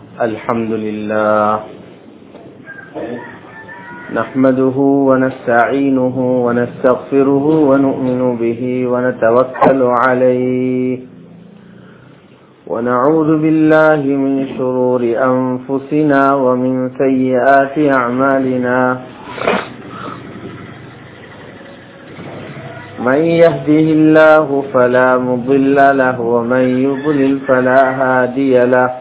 الحمد لله نحمده ونستعينه ونستغفره ونؤمن به ونتوكل عليه ونعوذ بالله من شرور أنفسنا ومن سيئات أعمالنا من يهده الله فلا مضل له ومن يضلل فلا هادي له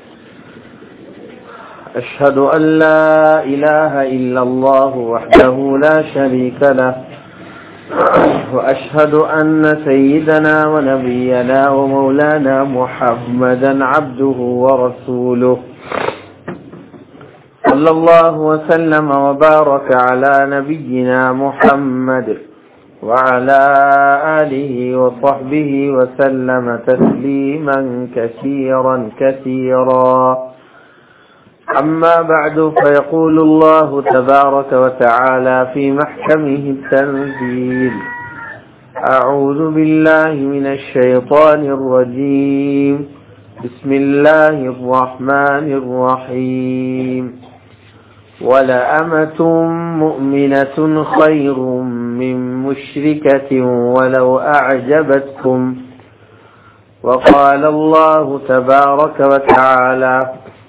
أشهد أن لا إله إلا الله وحده لا شريك له وأشهد أن سيدنا ونبينا ومولانا محمدا عبده ورسوله صلى الله وسلم وبارك على نبينا محمد وعلى آله وصحبه وسلم تسليما كثيرا كثيرا أما بعد فيقول الله تبارك وتعالى في محكمه التنزيل أعوذ بالله من الشيطان الرجيم بسم الله الرحمن الرحيم ولأمة مؤمنة خير من مشركة ولو أعجبتكم وقال الله تبارك وتعالى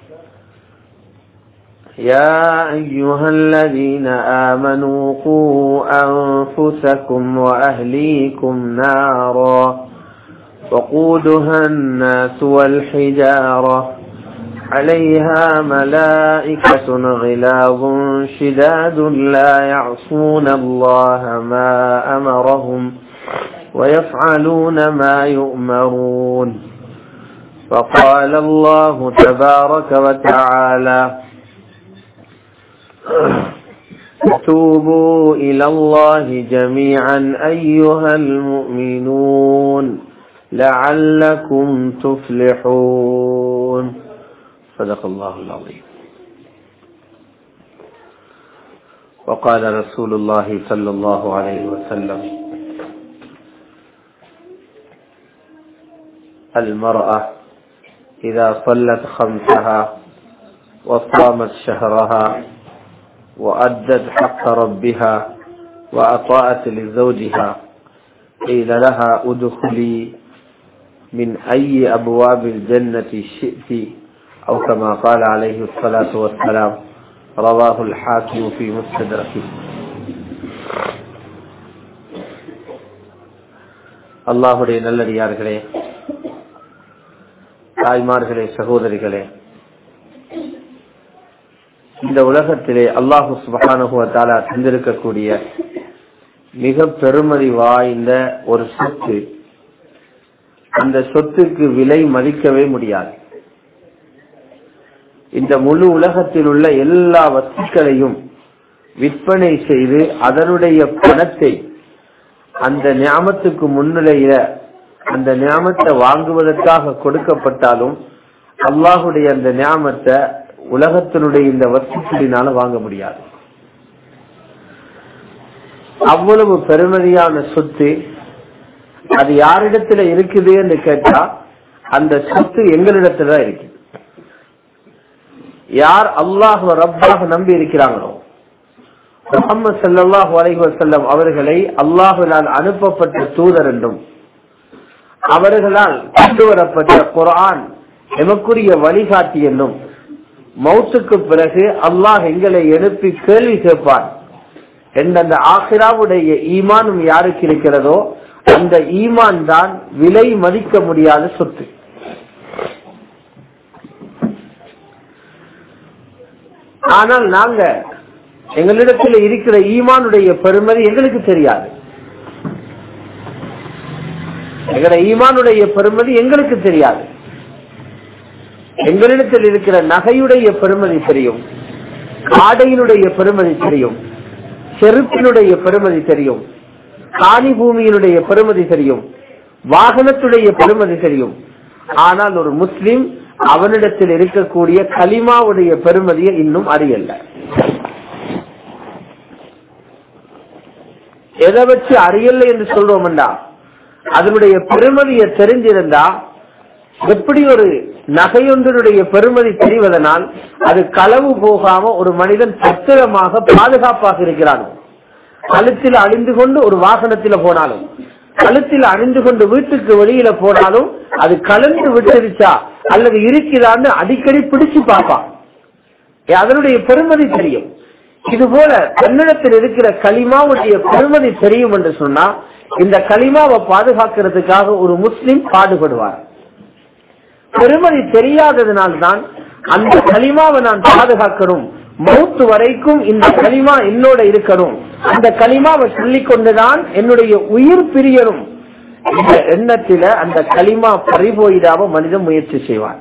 يا أيها الذين آمنوا قوا أنفسكم وأهليكم نارا وقودها الناس والحجارة عليها ملائكة غلاظ شداد لا يعصون الله ما أمرهم ويفعلون ما يؤمرون فقال الله تبارك وتعالى توبوا إلى الله جميعا أيها المؤمنون لعلكم تفلحون صدق الله العظيم وقال رسول الله صلى الله عليه وسلم المرأة إذا صلت خمسها وصامت شهرها وأدت حق ربها وأطاعت لزوجها قيل لها ادخلي من أي أبواب الجنة شئت أو كما قال عليه الصلاة والسلام رواه الحاكم في مستدركه அல்லாஹுடைய நல்லடியார்களே தாய்மார்களே சகோதரிகளே இந்த உலகத்திலே அல்லாஹு சுபகானுகுவத்தாலா தந்திருக்கக்கூடிய மிக பெருமதி வாய்ந்த ஒரு சொத்து அந்த சொத்துக்கு விலை மதிக்கவே முடியாது இந்த முழு உலகத்தில் உள்ள எல்லா வஸ்துக்களையும் விற்பனை செய்து அதனுடைய பணத்தை அந்த ஞாபத்துக்கு முன்னிலையில அந்த ஞாபத்தை வாங்குவதற்காக கொடுக்கப்பட்டாலும் அல்லாஹுடைய அந்த ஞாபத்தை உலகத்தினுடைய இந்த வஸ்துக்களினால வாங்க முடியாது அவ்வளவு பெருமதியான சொத்து அது யாரிடத்துல இருக்குது என்று கேட்டா அந்த சொத்து எங்களிடத்துல தான் இருக்குது யார் அல்லாஹ் ரப்பாக நம்பி இருக்கிறாங்களோ முகமது சல்லாஹ் அலைவசல்லம் அவர்களை அல்லாஹுலால் அனுப்பப்பட்ட தூதர் என்றும் அவர்களால் கொண்டு வரப்பட்ட குரான் எமக்குரிய வழிகாட்டி என்னும் மௌத்துக்கு பிறகு அல்லாஹ் எங்களை எழுப்பி கேள்வி கேட்பான் என்ற அந்த ஆசிராவுடைய ஈமானும் யாருக்கு இருக்கிறதோ அந்த ஈமான் தான் விலை மதிக்க முடியாத சொத்து ஆனால் நாங்க எங்களிடத்தில் இருக்கிற ஈமானுடைய பெருமதி எங்களுக்கு தெரியாது எங்கட ஈமானுடைய பெருமதி எங்களுக்கு தெரியாது எங்களிடத்தில் இருக்கிற நகையுடைய பெருமதி தெரியும் ஆடையினுடைய பெருமதி தெரியும் செருப்பினுடைய பெருமதி தெரியும் காணி பூமியினுடைய பெருமதி தெரியும் வாகனத்துடைய பெருமதி தெரியும் ஆனால் ஒரு முஸ்லிம் அவனிடத்தில் இருக்கக்கூடிய கலிமாவுடைய பெருமதியை இன்னும் அறியல எதை வச்சு அறியல என்று சொல்றோம்டா அதனுடைய பெருமதியை தெரிஞ்சிருந்தா எப்படி ஒரு நகையொன்றினுடைய பெருமதி தெரிவதனால் அது களவு போகாம ஒரு மனிதன் பத்திரமாக பாதுகாப்பாக இருக்கிறான் கழுத்தில் அணிந்து கொண்டு ஒரு வாகனத்தில போனாலும் கழுத்தில் அணிந்து கொண்டு வீட்டுக்கு வெளியில போனாலும் அது கலந்து விட்டுருச்சா அல்லது இருக்குதான்னு அடிக்கடி பிடிச்சு பார்ப்பான் அதனுடைய பெருமதி தெரியும் இது போல தன்னிடத்தில் இருக்கிற களிமாவுடைய பெருமதி தெரியும் என்று சொன்னா இந்த களிமாவை பாதுகாக்கிறதுக்காக ஒரு முஸ்லிம் பாடுபடுவார் பெருமதி தெரியாததுனால்தான் அந்த களிமாவை நான் பாதுகாக்கணும் மௌத்து வரைக்கும் இந்த களிமா என்னோட இருக்கணும் அந்த களிமாவை சொல்லிக் கொண்டுதான் என்னுடைய உயிர் பிரியணும் இந்த எண்ணத்தில அந்த களிமா பறிபோயிடாம மனிதன் முயற்சி செய்வார்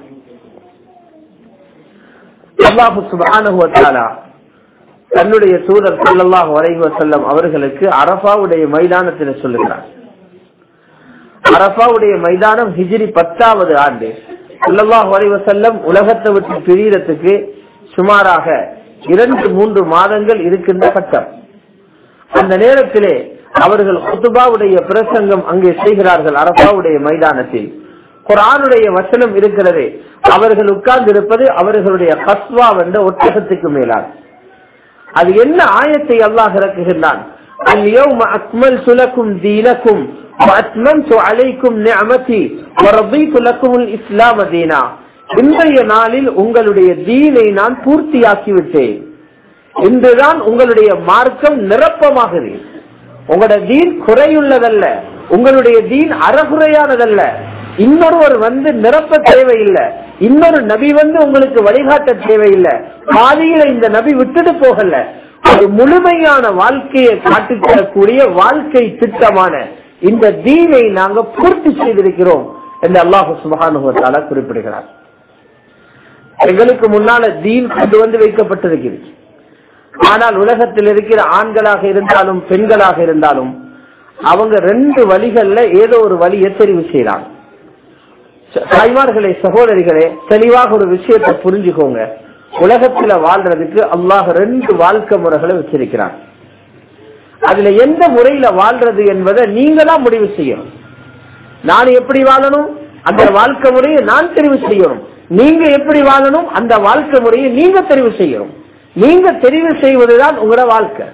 அல்லாஹு சுபானுவத்தாலா தன்னுடைய தூதர் சொல்லல்லாஹ் வரைவ செல்லம் அவர்களுக்கு அரபாவுடைய மைதானத்தில் சொல்லுகிறார் அரபாவுடைய மைதானம் ஹிஜிரி பத்தாவது ஆண்டு சொல்லல்லாஹ் வரைவ செல்லம் உலகத்தை விட்டு பிரியறதுக்கு சுமாராக இரண்டு மூன்று மாதங்கள் இருக்கின்ற கட்டம் அந்த நேரத்திலே அவர்கள் குத்துபாவுடைய பிரசங்கம் அங்கே செய்கிறார்கள் அரபாவுடைய மைதானத்தில் குரானுடைய வசனம் இருக்கிறது அவர்கள் உட்கார்ந்து இருப்பது அவர்களுடைய கஸ்வா என்ற ஒட்டகத்துக்கு மேலாக அது என்ன ஆயத்தை அல்லாஹ் இறக்குகின்றான் اليوم أكملت لكم دينكم وأتممت عليكم نعمتي ورضيت لكم الإسلام دينا இன்றைய நாளில் உங்களுடைய தீனை நான் பூர்த்தியாக்கி விட்டேன் இன்றுதான் உங்களுடைய மார்க்கம் நிரப்பமாகுது உங்களுடைய தீன் குறையுள்ளதல்ல உங்களுடைய தீன் அறகுறையானதல்ல இன்னொருவர் வந்து நிரப்ப தேவையில்லை இன்னொரு நபி வந்து உங்களுக்கு வழிகாட்ட தேவையில்லை பாதியில இந்த நபி விட்டுட்டு போகல ஒரு முழுமையான வாழ்க்கையை காட்டித்தரக்கூடிய வாழ்க்கை திட்டமான இந்த தீனை நாங்க பூர்த்தி செய்திருக்கிறோம் என்று அல்லாஹு சுபகானுபவத்தால குறிப்பிடுகிறார் எங்களுக்கு முன்னால தீன் கொண்டு வந்து வைக்கப்பட்டிருக்கிறது ஆனால் உலகத்தில் இருக்கிற ஆண்களாக இருந்தாலும் பெண்களாக இருந்தாலும் அவங்க ரெண்டு வழிகள்ல ஏதோ ஒரு வழியை தெரிவு செய்யறாங்க தாய்மார்களே சகோதரிகளே தெளிவாக ஒரு விஷயத்தை புரிஞ்சுக்கோங்க உலகத்துல வாழ்றதுக்கு அல்லாஹ் ரெண்டு வாழ்க்கை முறைகளை வச்சிருக்கிறான் அதுல எந்த முறையில வாழ்றது என்பதை நீங்க தான் முடிவு செய்யணும் நான் எப்படி வாழணும் அந்த வாழ்க்கை முறையை நான் தெரிவு செய்யணும் நீங்க எப்படி வாழணும் அந்த வாழ்க்கை முறையை நீங்க தெரிவு செய்யணும் நீங்க தெரிவு செய்வதுதான் உங்களோட வாழ்க்கை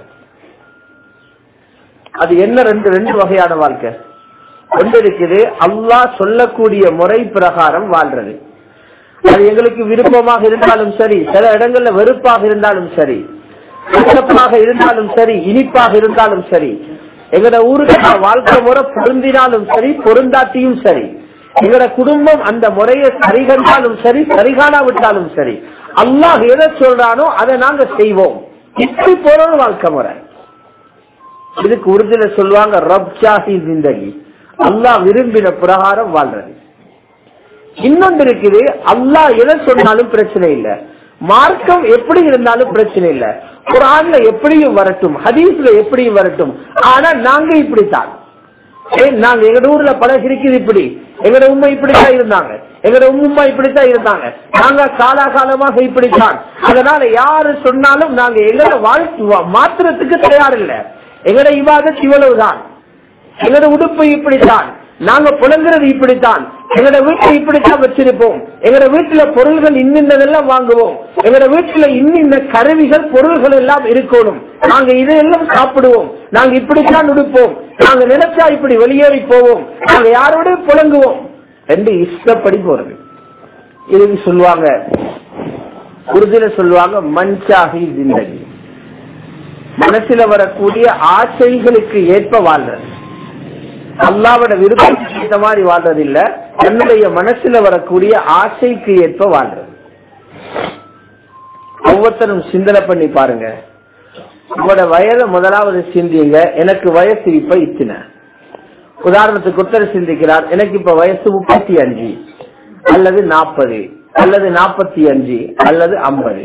அது என்ன ரெண்டு ரெண்டு வகையான வாழ்க்கை ஒன்று இருக்குது அல்லாஹ் சொல்லக்கூடிய முறை பிரகாரம் வாழ்றது அது எங்களுக்கு விருப்பமாக இருந்தாலும் சரி சில இடங்கள்ல வெறுப்பாக இருந்தாலும் சரி கசப்பாக இருந்தாலும் சரி இனிப்பாக இருந்தாலும் சரி எங்கட ஊருக்கு வாழ்க்கை முறை பொருந்தினாலும் சரி பொருந்தாட்டியும் சரி எங்கட குடும்பம் அந்த முறையை சரிகண்டாலும் சரி சரிகாணாவிட்டாலும் சரி அல்லாஹ் எதை சொல்றானோ அதை நாங்க செய்வோம் இப்படி போற வாழ்க்கை முறை இதுக்கு உறுதியில சொல்லுவாங்க ரப் சாஹி ஜிந்தகி அல்லாஹ் விரும்பின பிரகாரம் வாழ்றது இன்னொன்று இருக்குது அல்லாஹ் எதை சொன்னாலும் பிரச்சனை இல்ல மார்க்கம் எப்படி இருந்தாலும் பிரச்சனை இல்ல குரான்ல எப்படியும் வரட்டும் ஹதீஸ்ல எப்படியும் வரட்டும் ஆனா நாங்க இப்படித்தான் நாங்க எங்க ஊர்ல பழக இருக்குது இப்படி எங்கட உண்மை இப்படித்தான் இருந்தாங்க எங்கட உம்மா இப்படித்தான் இருந்தாங்க நாங்க காலாகாலமாக இப்படித்தான் அதனால யாரு சொன்னாலும் நாங்க எங்கட வாழ்க்கை மாத்திரத்துக்கு தயார் இல்ல எங்கட இவாதத் இவ்வளவுதான் எங்கட உடுப்பு இப்படித்தான் நாங்க புலங்குறது இப்படித்தான் எங்கட வீட்டை இப்படித்தான் வச்சிருப்போம் எங்கட வீட்டுல பொருள்கள் இன்னின்னதெல்லாம் வாங்குவோம் எங்கட வீட்டுல இன்னின்ன கருவிகள் பொருள்கள் எல்லாம் இருக்கணும் நாங்க இதையெல்லாம் சாப்பிடுவோம் நாங்க இப்படித்தான் உடுப்போம் நாங்க நினைச்சா இப்படி வெளியேறி போவோம் நாங்க யாரோட புலங்குவோம் என்று இஷ்டப்படி போறது இதுக்கு சொல்லுவாங்க உறுதியில சொல்லுவாங்க மன்சாகி ஜிந்தகி மனசுல வரக்கூடிய ஆசைகளுக்கு ஏற்ப வாழ்றது அல்லாவோட விருப்பத்துக்கு ஏற்ற மாதிரி வாழ்றது இல்ல தன்னுடைய மனசுல வரக்கூடிய ஆசைக்கு ஏற்ப வாழ்றது ஒவ்வொருத்தரும் சிந்தனை பண்ணி பாருங்க உங்களோட வயதை முதலாவது சிந்திங்க எனக்கு வயசு இப்ப இத்தனை உதாரணத்துக்கு ஒருத்தர் சிந்திக்கிறார் எனக்கு இப்ப வயசு முப்பத்தி அஞ்சு அல்லது நாற்பது அல்லது நாற்பத்தி அஞ்சு அல்லது ஐம்பது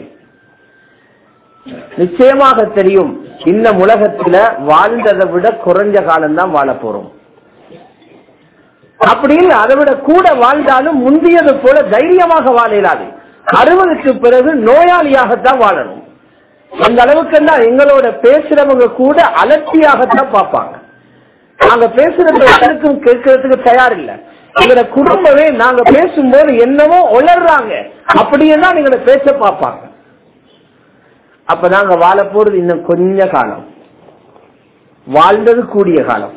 நிச்சயமாக தெரியும் இந்த உலகத்துல வாழ்ந்ததை விட குறைஞ்ச காலம் தான் வாழ போறோம் அப்படி இல்லை அதை விட கூட வாழ்ந்தாலும் முந்தியது போல தைரியமாக வாழ இயலாது அறுபதுக்கு பிறகு நோயாளியாகத்தான் வாழணும் அந்த அளவுக்கு தான் எங்களோட பேசுறவங்க கூட அலட்சியாகத்தான் பார்ப்பாங்க நாங்க பேசுறது யாருக்கும் கேட்கறதுக்கு தயார் இல்ல எங்களோட குடும்பமே நாங்க பேசும்போது என்னவோ உளர்றாங்க அப்படியே தான் எங்களோட பேச பார்ப்பாங்க அப்ப நாங்க வாழ போறது இன்னும் கொஞ்ச காலம் வாழ்ந்தது கூடிய காலம்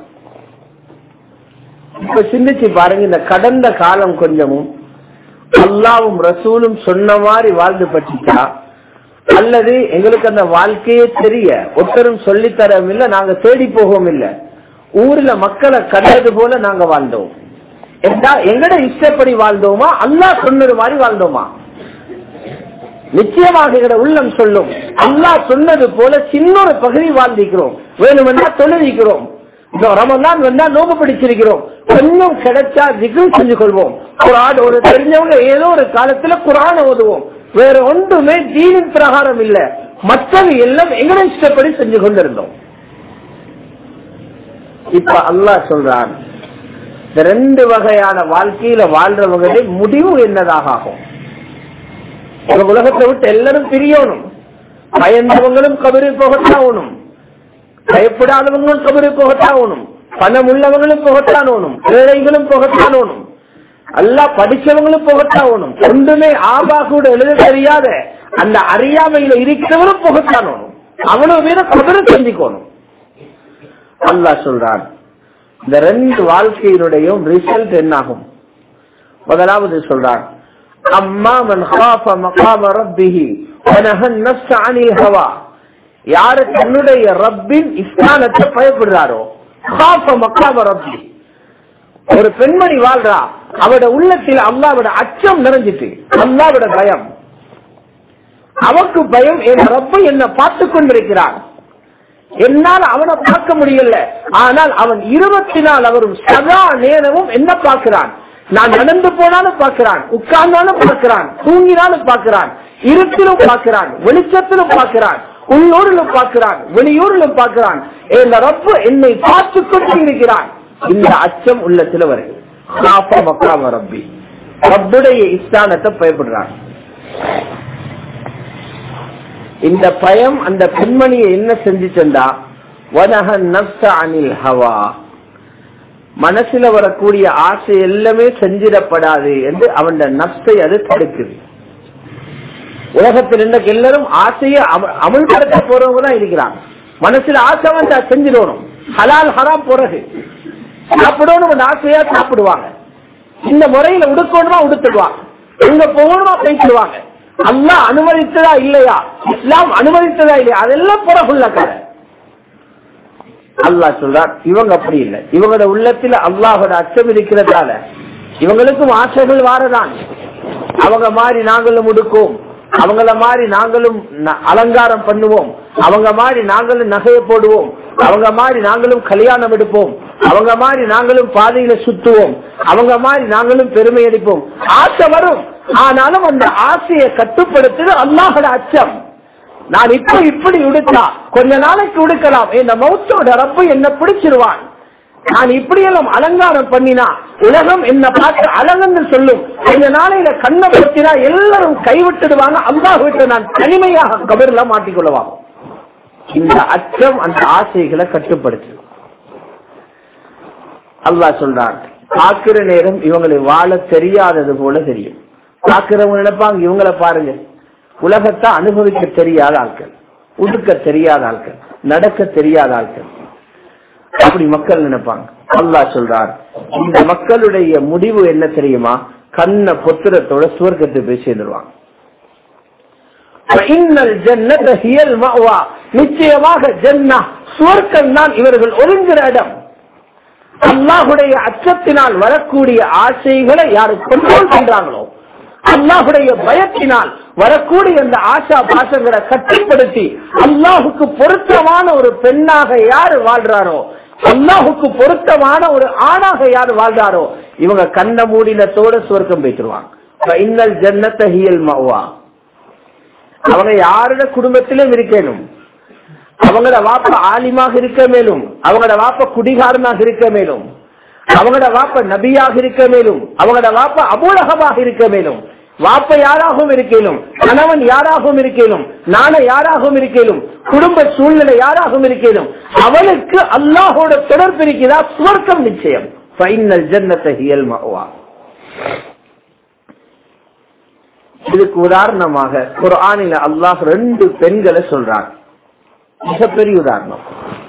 இப்ப சிந்திச்சு பாருங்க இந்த கடந்த காலம் கொஞ்சமும் அல்லாவும் ரசூலும் சொன்ன மாதிரி வாழ்ந்து பற்றிச்சா அல்லது எங்களுக்கு அந்த வாழ்க்கையே தெரிய ஒருத்தரும் சொல்லித்தரவும் இல்லை நாங்க தேடி போகவும் இல்லை ஊர்ல மக்களை கண்டது போல நாங்க வாழ்ந்தோம் எங்கட இஷ்டப்படி வாழ்ந்தோமா அல்லாஹ் சொன்னது மாதிரி வாழ்ந்தோமா நிச்சயமாக எங்கட உள்ளம் சொல்லும் அல்லாஹ் சொன்னது போல சின்ன ஒரு பகுதி வாழ்ந்திக்கிறோம் வேணுமென்னா தொழிலிக்கிறோம் ரமதான் வந்தா நோம்பு பிடிச்சிருக்கிறோம் கொஞ்சம் கிடைச்சா திகில் செஞ்சு கொள்வோம் குரான் ஒரு தெரிஞ்சவங்க ஏதோ ஒரு காலத்துல குரான் ஓதுவோம் வேற ஒன்றுமே தீனின் பிரகாரம் இல்ல மற்றது எல்லாம் எங்களை இஷ்டப்படி செஞ்சு கொண்டிருந்தோம் இப்ப அல்லாஹ் சொல்றான் இந்த ரெண்டு வகையான வாழ்க்கையில வாழ்றவங்களே முடிவு என்னதாக ஆகும் இந்த உலகத்தை விட்டு எல்லாரும் பிரியணும் பயந்தவங்களும் கபரி போகத்தாகணும் பயப்படாதவங்களும் கபரி போகத்தாகணும் பணம் உள்ளவங்களும் போகத்தானோனும் ஏழைகளும் போகத்தானோனும் அல்லா படிச்சவங்களும் போகத்தாகணும் ஒன்றுமே ஆபா கூட எழுத தெரியாத அந்த அறியாமையில இருக்கிறவரும் போகத்தானோனும் அவ்வளவு பேரை கபரை செஞ்சுக்கணும் அல்லா சொல்றான் இந்த ரெண்டு வாழ்க்கையினுடையும் ரிசல்ட் என்னாகும் முதலாவது சொல்றான் அம்மா மன் خاف مقام ربه ونهى النفس عن الهوى யாரு தன்னுடைய ரப்பின் இஸ்லானத்தை பயப்படுறாரோ خاف مقام ربه ஒரு பெண்மணி வாழ்றா அவட உள்ளத்தில் அல்லாவோட அச்சம் நிறைஞ்சிட்டு அல்லாவோட பயம் அவக்கு பயம் என் ரப்ப என்ன பார்த்து கொண்டிருக்கிறான் என்னால் அவனை பார்க்க முடியல ஆனால் அவன் இருபத்தி நாள் அவரும் சதா நேரமும் என்ன பார்க்கிறான் நான் நடந்து போனாலும் பார்க்கிறான் உட்கார்ந்தாலும் பார்க்கிறான் தூங்கினாலும் பார்க்கிறான் இருட்டிலும் பார்க்கிறான் வெளிச்சத்திலும் பார்க்கிறான் உள்ளூரிலும் பார்க்கிறான் வெளியூரிலும் பார்க்கிறான் இந்த ரப்பு என்னை பார்த்து கொண்டு இருக்கிறான் இந்த அச்சம் உள்ளத்துல வருது ரப்பி ரப்புடைய இஸ்தானத்தை பயப்படுறான் இந்த பயம் அந்த பெண்மணியை என்ன செஞ்சுச்சா வனகன் நப்ச அனில் ஹவா மனசுல வரக்கூடிய ஆசை எல்லாமே செஞ்சிடப்படாது என்று அவன் நப்சை அது தடுக்குது உலகத்தில் இன்றைக்கு எல்லாரும் ஆசையை அமுல்படுத்த போறவங்க தான் இருக்கிறான் மனசுல ஆசை வந்து செஞ்சிடணும் ஹலால் ஹராம் பிறகு சாப்பிடணும் அந்த ஆசையா சாப்பிடுவாங்க இந்த முறையில உடுக்கணுமா உடுத்துடுவாங்க இங்க போகணுமா பேசிடுவாங்க அல்லா அனுமதித்ததா இல்லையா இஸ்லாம் அனுமதித்ததா இல்லையா அதெல்லாம் புறகுள்ள கதை அல்லா சொல்றார் இவங்க அப்படி இல்லை இவங்களோட உள்ளத்துல அல்லாஹோட அச்சம் இருக்கிறதால இவங்களுக்கும் ஆசைகள் வாரதான் அவங்க மாதிரி நாங்களும் உடுக்கும் அவங்கள மாதிரி நாங்களும் அலங்காரம் பண்ணுவோம் அவங்க மாதிரி நாங்களும் நகையை போடுவோம் அவங்க மாதிரி நாங்களும் கல்யாணம் எடுப்போம் அவங்க மாதிரி நாங்களும் பாதையில சுத்துவோம் அவங்க மாதிரி நாங்களும் பெருமை அடிப்போம் ஆசை வரும் ஆனாலும் அந்த ஆசையை கட்டுப்படுத்துது அல்லாஹோட அச்சம் நான் இப்ப இப்படி உடுத்தா கொஞ்ச நாளைக்கு உடுக்கலாம் இந்த மௌத்தோட ரப்பு என்ன பிடிச்சிருவான் நான் இப்படியெல்லாம் அலங்காரம் பண்ணினா உலகம் என்ன பார்த்து அழகன்னு சொல்லும் கொஞ்ச நாளையில கண்ணை பத்தினா எல்லாரும் கைவிட்டுடுவாங்க அல்லாஹ் விட்டு நான் தனிமையாக கபர்ல மாட்டிக்கொள்ளுவாங்க இந்த அச்சம் அந்த ஆசைகளை கட்டுப்படுத்து அல்லாஹ் சொல்றான் பார்க்கிற நேரம் இவங்களை வாழ தெரியாதது போல தெரியும் பார்க்கிறவங்க நினைப்பாங்க இவங்களை பாருங்க உலகத்தை அனுபவிக்க தெரியாத ஆட்கள் உடுக்க தெரியாத ஆட்கள் நடக்க தெரியாத ஆட்கள் அப்படி மக்கள் நினைப்பாங்க அல்லா சொல்றார் இந்த மக்களுடைய முடிவு என்ன தெரியுமா கண்ண பொத்திரத்தோட சுவர்க்கத்தை போய் சேர்ந்துருவாங்க நிச்சயமாக ஜன்னா சுவர்க்கம் தான் இவர்கள் ஒருங்கிற இடம் அல்லாஹுடைய அச்சத்தினால் வரக்கூடிய ஆசைகளை யாரு கொண்டோல் பண்றாங்களோ அல்லாஹுடைய பயத்தினால் வரக்கூடிய அந்த ஆசா பாசங்களை கட்டுப்படுத்தி அல்லாஹுக்கு பொருத்தமான ஒரு பெண்ணாக யாரு வாழ்றாரோ அல்லாஹுக்கு பொருத்தமான ஒரு ஆணாக யாரு வாழ்றாரோ இவங்க கண்ண மூடினத்தோட சுவர்க்கம் போய்த்துருவாங்க இன்னல் ஜன்னத்த ஹியல் மவா அவங்க யாரோட குடும்பத்திலும் இருக்கணும் அவங்களோட வாப்ப ஆலிமாக இருக்க மேலும் அவங்களோட வாப்ப குடிகாரனாக இருக்க மேலும் அவங்களோட வாப்ப நபியாக இருக்க மேலும் அவங்களோட வாப்ப அபூலகமாக இருக்க மேலும் வாப்ப யாராகவும் இருக்கலும் கணவன் யாராகவும் இருக்கலும் நான யாராகவும் இருக்கலும் குடும்ப சூழ்நிலை யாராகவும் இருக்கலும் அவனுக்கு அல்லாஹோட தொடர்பு இருக்கிறதா சுவர்க்கம் நிச்சயம் ஃபைனல் ஜன்னத்தை ஹியல் மஅவா இதுக்கு உதாரணமாக குர்ஆனில அல்லாஹ் ரெண்டு பெண்களை சொல்றான் மிகப்பெரிய உதாரணம்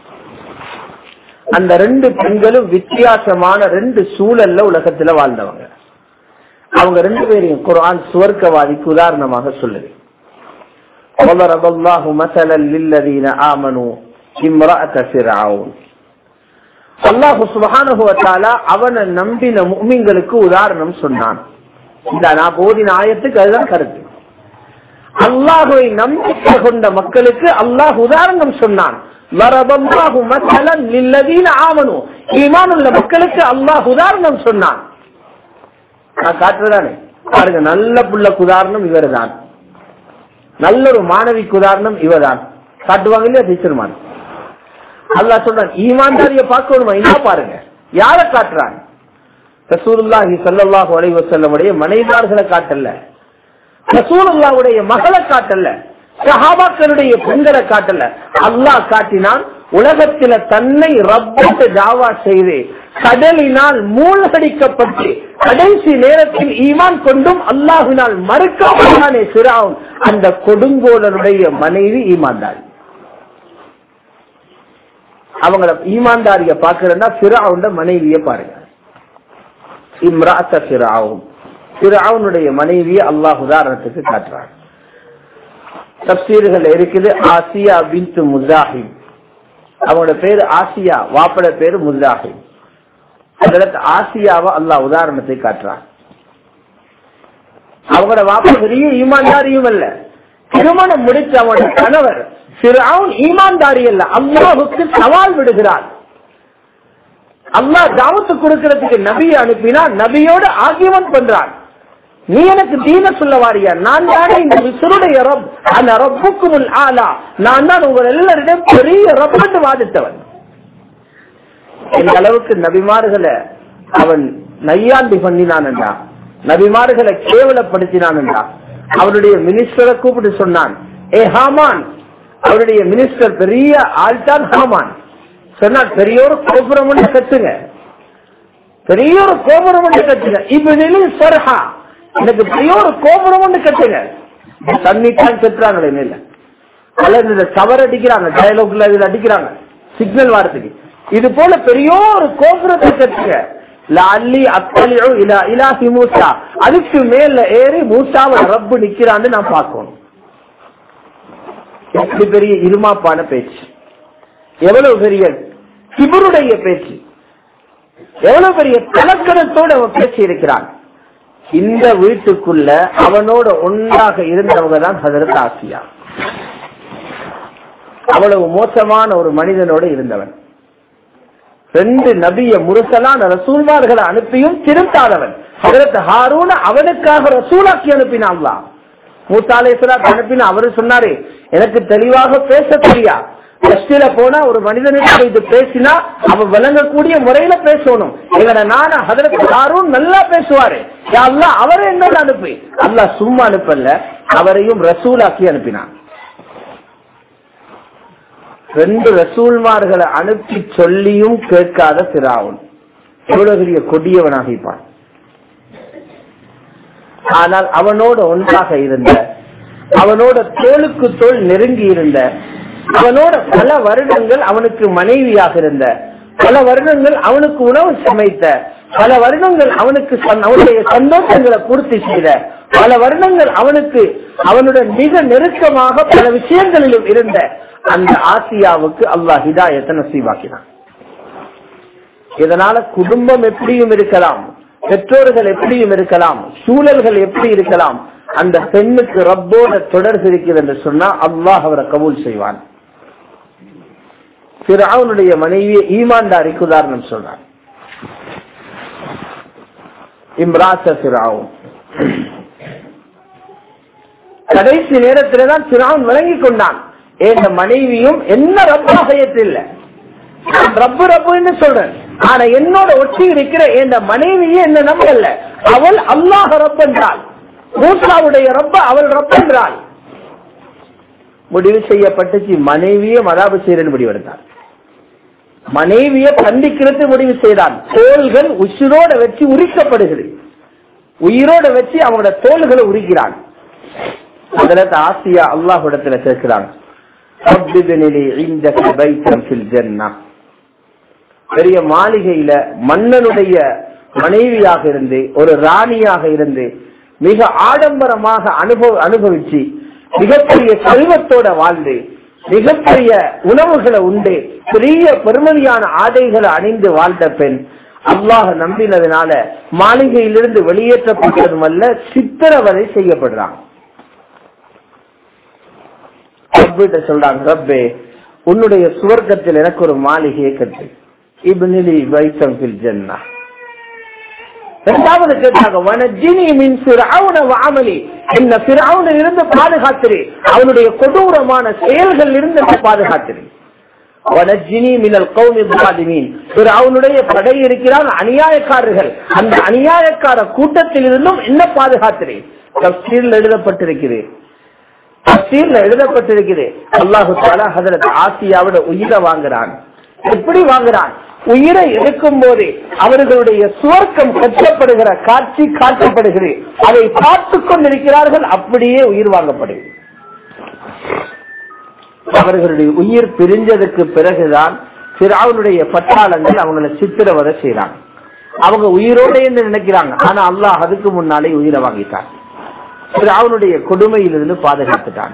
அந்த ரெண்டு பெண்களும் வித்தியாசமான ரெண்டு சூழல்ல உலகத்துல வாழ்ந்தவங்க அவங்க ரெண்டு பேரையும் குர்ஆன் சுவர்க்கவாதிக்கு உதாரணமாக சொல்லுது وضرب الله مثلا للذين آمنوا امرأة فرعون அல்லாஹு சுபஹானஹு வ தஆலா அவனை நம்பின முஃமின்களுக்கு உதாரணம் சொன்னான் இந்த நான் போதின ஆயத்துக்கு அதுதான் கருத்து அல்லாஹுவை நம்பிக்கை கொண்ட மக்களுக்கு அல்லாஹ் உதாரணம் சொன்னான் வரபல்லாஹு மஸலன் லில்லதீன ஆமனு ஈமான் உள்ள மக்களுக்கு அல்லாஹ் உதாரணம் சொன்னான் நான் காட்டுறதானே பாருங்க நல்ல புள்ளக்கு உதாரணம் இவர்தான் நல்ல ஒரு மாணவிக்கு உதாரணம் இவர்தான் காட்டுவாங்க இல்லையா டீச்சர்மான் அல்லாஹ் சொல்றான் ஈமான்தாரிய பார்க்கணுமா என்ன பாருங்க யார காட்டுறான் ரசூலுல்லாஹி ஸல்லல்லாஹு அலைஹி வஸல்லமுடைய மனைவியார்களை காட்டல ரசூலுல்லாஹ்வுடைய மகளை காட்டல சஹாபாக்களுடைய பெண்களை காட்டல அல்லாஹ் காட்டினான் உலகத்தில தன்னை ரப்பட்டு தாவா செய்து கடலினால் மூழ்கடிக்கப்பட்டு கடைசி நேரத்தில் ஈமான் கொண்டும் அல்லாஹினால் மறுக்கப்பட்டானே சிராவும் அந்த கொடுங்கோலனுடைய மனைவி ஈமான்தாரி அவங்கள ஈமான்தாரிய பாக்குறேன்னா சிராவுண்ட மனைவிய பாருங்க இம்ராத்த சிராவும் சிராவுனுடைய மனைவியை அல்லாஹ் உதாரணத்துக்கு காட்டுறான் தப்சீர்கள் இருக்குது ஆசியா பின்து முசாஹிம் அவங்களோட பேரு ஆசியா வாப்பட பேரு முசாஹிம் அதற்கு ஆசியாவை அல்லாஹ் உதாரணத்தை காட்டுறான் அவங்களோட வாப்ப பெரிய ஈமான்தாரியும் அல்ல திருமணம் முடிச்ச அவனோட கணவர் சிறாவும் ஈமான்தாரி அல்ல அல்லாஹுக்கு சவால் விடுகிறார் அல்லாஹ் தாவத்து கொடுக்கறதுக்கு நபியை அனுப்பினா நபியோட ஆகியவன் பண்றான் நீ எனக்கு தீன சொல்ல வாரியா நான் தானே இந்த விசுருடைய ரப் அந்த ரப்புக்கும் ஆலா நான் தான் உங்கள் எல்லாரிடம் பெரிய ரப்பட்டு வாதித்தவன் இந்த அளவுக்கு நபிமார்களை அவன் நையாண்டி பண்ணினான்டா நபிமார்களை கேவலப்படுத்தினான்டா அவருடைய மினிஸ்டரை கூப்பிட்டு சொன்னான் ஏ ஹாமான் அவருடைய மினிஸ்டர் பெரிய ஆள்தான் ஹாமான் சொன்னான் பெரிய ஒரு கோபுரம் ஒன்று கட்டுங்க பெரிய ஒரு கோபுரம் ஒன்று கட்டுங்க இப்ப சர்ஹா எனக்கு பெரிய ஒரு கோபுரம் ஒன்று கட்டுங்க தண்ணி தான் கட்டுறாங்களே மேல அல்லது இந்த சவர் அடிக்கிறாங்க டயலாக்ல இதுல அடிக்கிறாங்க சிக்னல் வாரத்துக்கு இது போல பெரிய ஒரு கோபுரத்தை கட்டுங்க லல்லி அத்தலியோ இலா இலாஹி மூசா அதுக்கு மேல ஏறி மூசாவை ரப்பு நிக்கிறான்னு நான் பார்க்கணும் எப்படி பெரிய இருமாப்பான பேச்சு எவ்வளவு பெரிய சிபருடைய பேச்சு எவ்வளவு பெரிய தலக்கணத்தோடு அவன் பேசி இருக்கிறான் இந்த வீட்டுக்குள்ள அவனோட ஒன்றாக இருந்தவங்க தான் ஹசரத் ஆசியா அவ்வளவு மோசமான ஒரு மனிதனோடு இருந்தவன் ரெண்டு நபிய முருசலான ரசூல்மார்களை அனுப்பியும் திருத்தாதவன் ஹசரத் ஹாரூன அவனுக்காக ரசூலாக்கி அனுப்பினாங்களா மூத்தாலேஸ்வராத் அனுப்பின அவரு சொன்னாரு எனக்கு தெளிவாக பேச தெரியா கஷ்டில போனா ஒரு மனிதனுக்கு இது பேசினா அவன் விளங்கக்கூடிய முறையில பேசணும் எங்கட நான ஹதரத் யாரும் நல்லா பேசுவாரு அல்லா அவரை என்னோட அனுப்பி அல்லா சும்மா அனுப்பல அவரையும் ரசூலாக்கி அனுப்பினான் ரெண்டு ரசூல்மார்களை அனுப்பி சொல்லியும் கேட்காத சிராவன் எவ்வளவு பெரிய கொடியவனாகிப்பான் ஆனால் அவனோட ஒன்றாக இருந்த அவனோட தோளுக்கு தோல் நெருங்கி இருந்த அவனோட பல வருடங்கள் அவனுக்கு மனைவியாக இருந்த பல வருடங்கள் அவனுக்கு உணவு சமைத்த பல வருடங்கள் அவனுக்கு அவனுடைய சந்தோஷங்களை பூர்த்தி செய்த பல வருடங்கள் அவனுக்கு அவனுடன் மிக நெருக்கமாக பல விஷயங்களிலும் இருந்த அந்த ஆசியாவுக்கு அல்லாஹ் ஹிதாயத்தை நசீவாக்கினான் இதனால குடும்பம் எப்படியும் இருக்கலாம் பெற்றோர்கள் எப்படியும் இருக்கலாம் சூழல்கள் எப்படி இருக்கலாம் அந்த பெண்ணுக்கு ரப்போட தொடர்பு இருக்கிறது என்று சொன்னா அல்லாஹ் அவரை கபூல் செய்வான் அவனுடைய மனைவியை ஈமான்தாரிக்கு உதாரணம் சொல்றான் இம்ராச சிராவும் கடைசி நேரத்தில தான் சிராவன் விளங்கி கொண்டான் என் மனைவியும் என்ன ரப்பாக ஏற்றில்ல ரப்பு ரப்புன்னு சொல்றேன் ஆனா என்னோட ஒட்டி இருக்கிற என் மனைவியே என்ன நம்பல அவள் அல்லாஹ ரப் என்றாள் மூசாவுடைய ரப்ப அவள் ரப் என்றாள் முடிவு செய்யப்பட்டுச்சு மனைவியே மதாபு செய்யறன்னு முடிவெடுத்தார் மனைவிய கண்டிக்கிறது முடிவு செய்தான் தோள்கள் உசிரோட வச்சு உரிக்கப்படுகிறது உயிரோட வச்சு அவங்களோட தோள்களை உரிக்கிறான் அதுல ஆசியா அல்லாஹிடத்துல கேட்கிறான் பெரிய மாளிகையில மன்னனுடைய மனைவியாக இருந்து ஒரு ராணியாக இருந்து மிக ஆடம்பரமாக அனுபவ அனுபவிச்சு மிகப்பெரிய செல்வத்தோட வாழ்ந்து மிகப்பெரிய உணவுகளை உண்டு பெரிய பெருமதியான ஆடைகளை அணிந்து வாழ்ந்த பெண் அல்லாஹ நம்பினதுனால மாளிகையிலிருந்து வெளியேற்றப்பட்டதும் அல்ல சித்திரவதை செய்யப்படுறாங்க ரப்பிட்ட சொல்றாங்க ரப்பே உன்னுடைய சுவர்க்கத்தில் எனக்கு ஒரு மாளிகையை கட்டு இப்னிலி வைத்தம் ஃபில் ஜன்னா இரண்டாவது கேட்டாங்க வனஜினி மின் ஃபிரௌன வஅமலி என்ன ஃபிரௌனில் இருந்து பாதுகாத்திரு அவனுடைய கொடூரமான செயல்கள் இருந்து பாதுகாத்திரு வனஜினி மினல் கௌமி பாதிமீன் ஃபிரௌனுடைய படை இருக்கிறான் அநியாயக்காரர்கள் அந்த அநியாயக்கார கூட்டத்தில் இருந்தும் என்ன பாதுகாத்திரு தப்சீரில் எழுதப்பட்டிருக்கிறேன் தப்சீர்ல எழுதப்பட்டிருக்குது அல்லாஹு தாலா ஹதரத் ஆசியாவோட உயிரை வாங்குறான் எப்படி வாங்குறான் உயிரை எடுக்கும் போது அவர்களுடைய சுவர்க்கம் கட்டப்படுகிற காட்சி காட்டப்படுகிறது அதை பார்த்து கொண்டிருக்கிறார்கள் அப்படியே உயிர் வாங்கப்படுகிறது அவர்களுடைய உயிர் பிரிஞ்சதுக்கு பிறகுதான் சிறாவுடைய பட்டாளங்கள் அவங்களை சித்திரவதை செய்யறாங்க அவங்க உயிரோட என்று நினைக்கிறாங்க ஆனா அல்லாஹ் அதுக்கு முன்னாலே உயிரை வாங்கிட்டான் அவனுடைய கொடுமையிலிருந்து பாதுகாத்துட்டான்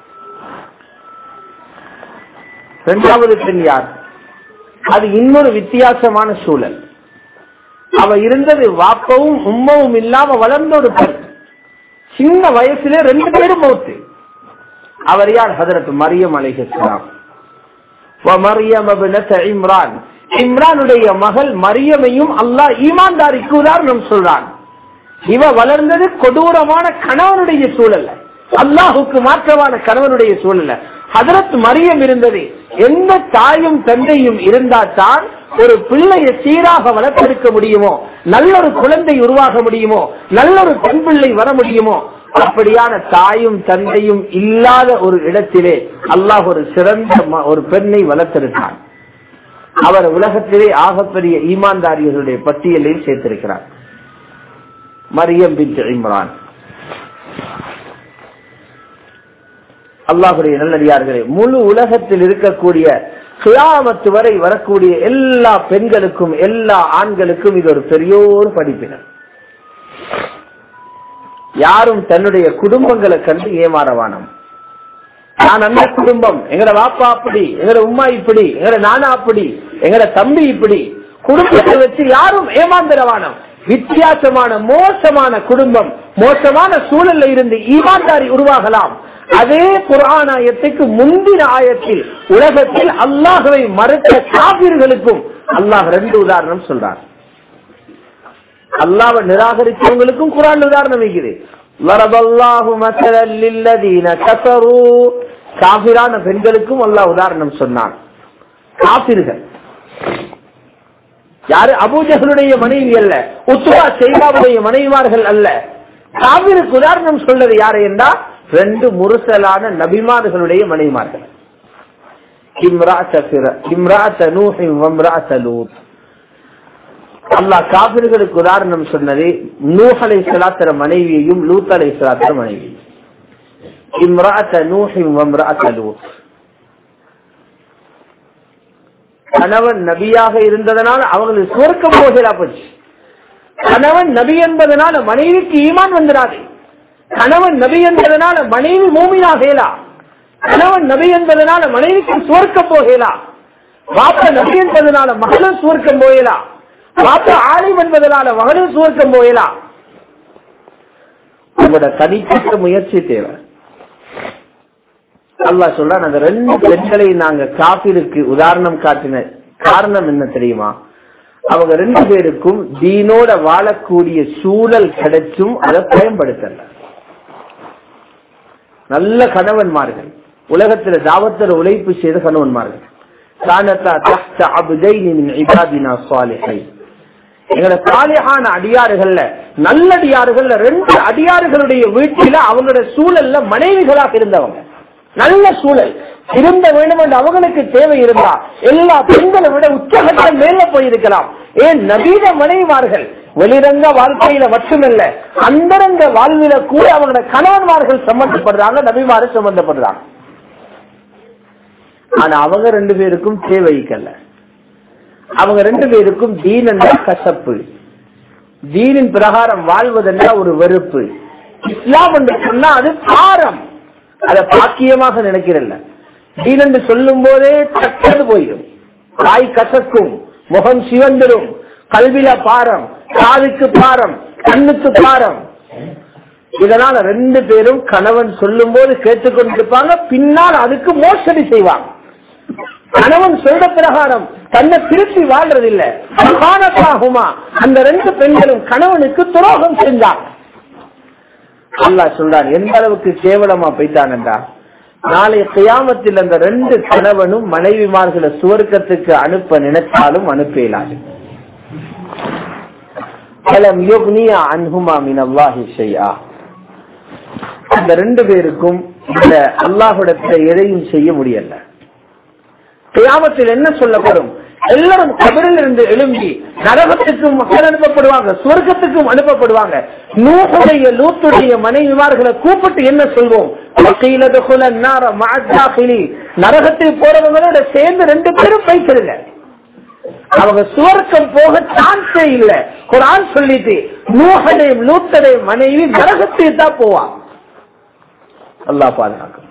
இரண்டாவது பெண் யார் அது இன்னொரு வித்தியாசமான சூழல் அவ இருந்தது வாப்பவும் உம்மவும் இல்லாம வளர்ந்த ஒரு பெண் சின்ன வயசுல ரெண்டு பேரும் மௌத்து அவர் யார் ஹதரத் மரியம் அலைஹிஸ்லாம் மரியம் இம்ரான் இம்ரானுடைய மகள் மரியமையும் அல்லாஹ் ஈமான்தாரிக்கு உதாரணம் சொல்றான் இவ வளர்ந்தது கொடூரமான கணவனுடைய சூழல்ல அல்லாஹுக்கு மாற்றமான கணவனுடைய சூழல்ல ஹதரத் மரியம் இருந்தது எந்த தாயும் தந்தையும் இருந்தா தான் ஒரு பிள்ளையை சீராக வளர்த்தெடுக்க முடியுமோ நல்ல ஒரு குழந்தை உருவாக முடியுமோ நல்ல ஒரு பெண் பிள்ளை வர முடியுமோ அப்படியான தாயும் தந்தையும் இல்லாத ஒரு இடத்திலே அல்லாஹ் ஒரு சிறந்த ஒரு பெண்ணை வளர்த்தெடுத்தான் அவர் உலகத்திலே ஆகப்பெரிய ஈமான்தாரியர்களுடைய பட்டியலில் சேர்த்திருக்கிறார் மரியம் பின் இம்ரான் அல்லாஹுடைய நல்லடியார்களே முழு உலகத்தில் இருக்கக்கூடிய கியாமத்து வரை வரக்கூடிய எல்லா பெண்களுக்கும் எல்லா ஆண்களுக்கும் இது ஒரு பெரியோர் படிப்பினர் யாரும் தன்னுடைய குடும்பங்களை கண்டு ஏமாறவானம் நான் அந்த குடும்பம் எங்கட வாப்பா அப்படி எங்கட உமா இப்படி எங்கட நானா அப்படி எங்கட தம்பி இப்படி குடும்பத்தை வச்சு யாரும் ஏமாந்திரவானம் வித்தியாசமான மோசமான குடும்பம் மோசமான சூழல்ல இருந்து ஈமான்தாரி உருவாகலாம் அதே குரானாயத்துக்கு முந்தின ஆயத்தில் உலகத்தில் அல்லாஹுவை மறுத்த காவிர்களுக்கும் அல்லாஹ் ரெண்டு உதாரணம் சொல்றார் அல்லாவை நிராகரித்தவங்களுக்கும் குரான் உதாரணம் வைக்குது காபிரான பெண்களுக்கும் அல்லாஹ் உதாரணம் சொன்னான் காபிர்கள் யாரு அபூஜகளுடைய மனைவி அல்ல உத்துவா செய்வாவுடைய மனைவிமார்கள் அல்ல காவிருக்கு உதாரணம் சொல்றது யாரு என்றா ரெண்டு முரசலான நபிமார்களுடைய மனைவிமார்கள் அல்லாஹ் காபிர்களுக்கு உதாரணம் சொன்னது நூஹலை சலாத்திர மனைவியையும் லூத் அலை சலாத்திர மனைவியையும் இம்ராத்த நூஹிம் வம்ராத்த லூத் கணவன் நபியாக இருந்ததனால அவங்களுக்கு சுவர்க்கம் போகிறா போச்சு கணவன் நபி என்பதனால மனைவிக்கு ஈமான் வந்துடாது கணவன் நபி என்பதனால மனைவி மூமியாகலா கணவன் நபி என்பதனால மனைவிக்கு சுவர்க்கம் போகலாம் வாப்ப நபி என்பதனால மகளும் சுவர்க்கம் போகலாம் வாப்ப ஆலிம் என்பதனால மகளும் சுவர்க்கம் போகலாம் உங்களோட தனிப்பட்ட முயற்சி தேவை அல்லா சொல்ற நாங்க ரெண்டு பெண்களை நாங்க காப்பிற்கு உதாரணம் காட்டின காரணம் என்ன தெரியுமா அவங்க ரெண்டு பேருக்கும் தீனோட வாழக்கூடிய சூழல் கிடைச்சும் அதை பயன்படுத்தல நல்ல கணவன்மார்கள் உலகத்துல தாவத்தில் உழைப்பு செய்த கணவன்மார்கள் கானத்தா தஹ்த அபுதைனி மின் இபாதினா சாலிஹை எங்களோட சாலிஹான அடியாறுகள்ல நல்லடியாறுகள்ல ரெண்டு அடியாறுகளுடைய வீட்டில அவங்களோட சூழல்ல மனைவிகளாக இருந்தவங்க நல்ல சூழல் திரும்ப வேண்டும் என்று அவங்களுக்கு தேவை இருந்தா எல்லா பெண்களை விட உச்சகட்டம் மேல போயிருக்கலாம் ஏன் நவீன மனைவிமார்கள் வெளிரங்க வாழ்க்கையில மட்டுமல்ல அந்தரங்க வாழ்வில கூட அவங்களோட கணவன்மார்கள் சம்பந்தப்படுறாங்க நபிமாரு சம்பந்தப்படுறாங்க ஆனா அவங்க ரெண்டு பேருக்கும் தேவைக்கல்ல அவங்க ரெண்டு பேருக்கும் தீன் என்ற கசப்பு தீனின் பிரகாரம் வாழ்வதென்ற ஒரு வெறுப்பு இஸ்லாம் என்று சொன்னா அது பாரம் அதை பாக்கியமாக நினைக்கிறல்ல தீன் என்று சொல்லும் போதே தக்கது போயிடும் காய் கசக்கும் முகம் சிவந்திரும் கல்வில பாரம் காதுக்கு பாரம் கண்ணுக்கு பாரம் இதனால ரெண்டு பேரும் கணவன் சொல்லும் போது கேட்டுக்கொண்டிருப்பாங்க பின்னால் அதுக்கு மோசடி செய்வாங்க கணவன் சொல்ற பிரகாரம் தன்னை திருப்பி வாழ்றதில்லை காணத்தாகுமா அந்த ரெண்டு பெண்களும் கணவனுக்கு துரோகம் செஞ்சாங்க அல்லா சொல்றான் எந்த அளவுக்கு கேவலமா போயிட்டாங்கன்றா நாளைய கியாமத்தில் அந்த ரெண்டு கணவனும் மனைவிமார்களை சுவர்க்கத்துக்கு அனுப்ப நினைச்சாலும் அனுப்ப இயலாது அந்த ரெண்டு பேருக்கும் இந்த அல்லாஹுடத்தை எதையும் செய்ய முடியல கியாமத்தில் என்ன சொல்லப்படும் எல்லாரும் கபரில் இருந்து எழும்பி நரகத்துக்கும் மக்கள் அனுப்பப்படுவாங்க சுவர்க்கத்துக்கும் அனுப்பப்படுவாங்க நூகுடைய லூத்துடைய மனைவிமார்களை கூப்பிட்டு என்ன சொல்வோம் நரகத்தில் போறவங்களோட சேர்ந்து ரெண்டு பேரும் பேசுறீங்க அவங்க சுவர்க்கம் போக சான்ஸே இல்ல குரான் சொல்லிட்டு நூகடையும் லூத்தடையும் மனைவி நரகத்தில் தான் போவான் அல்லா பாதுகாக்கும்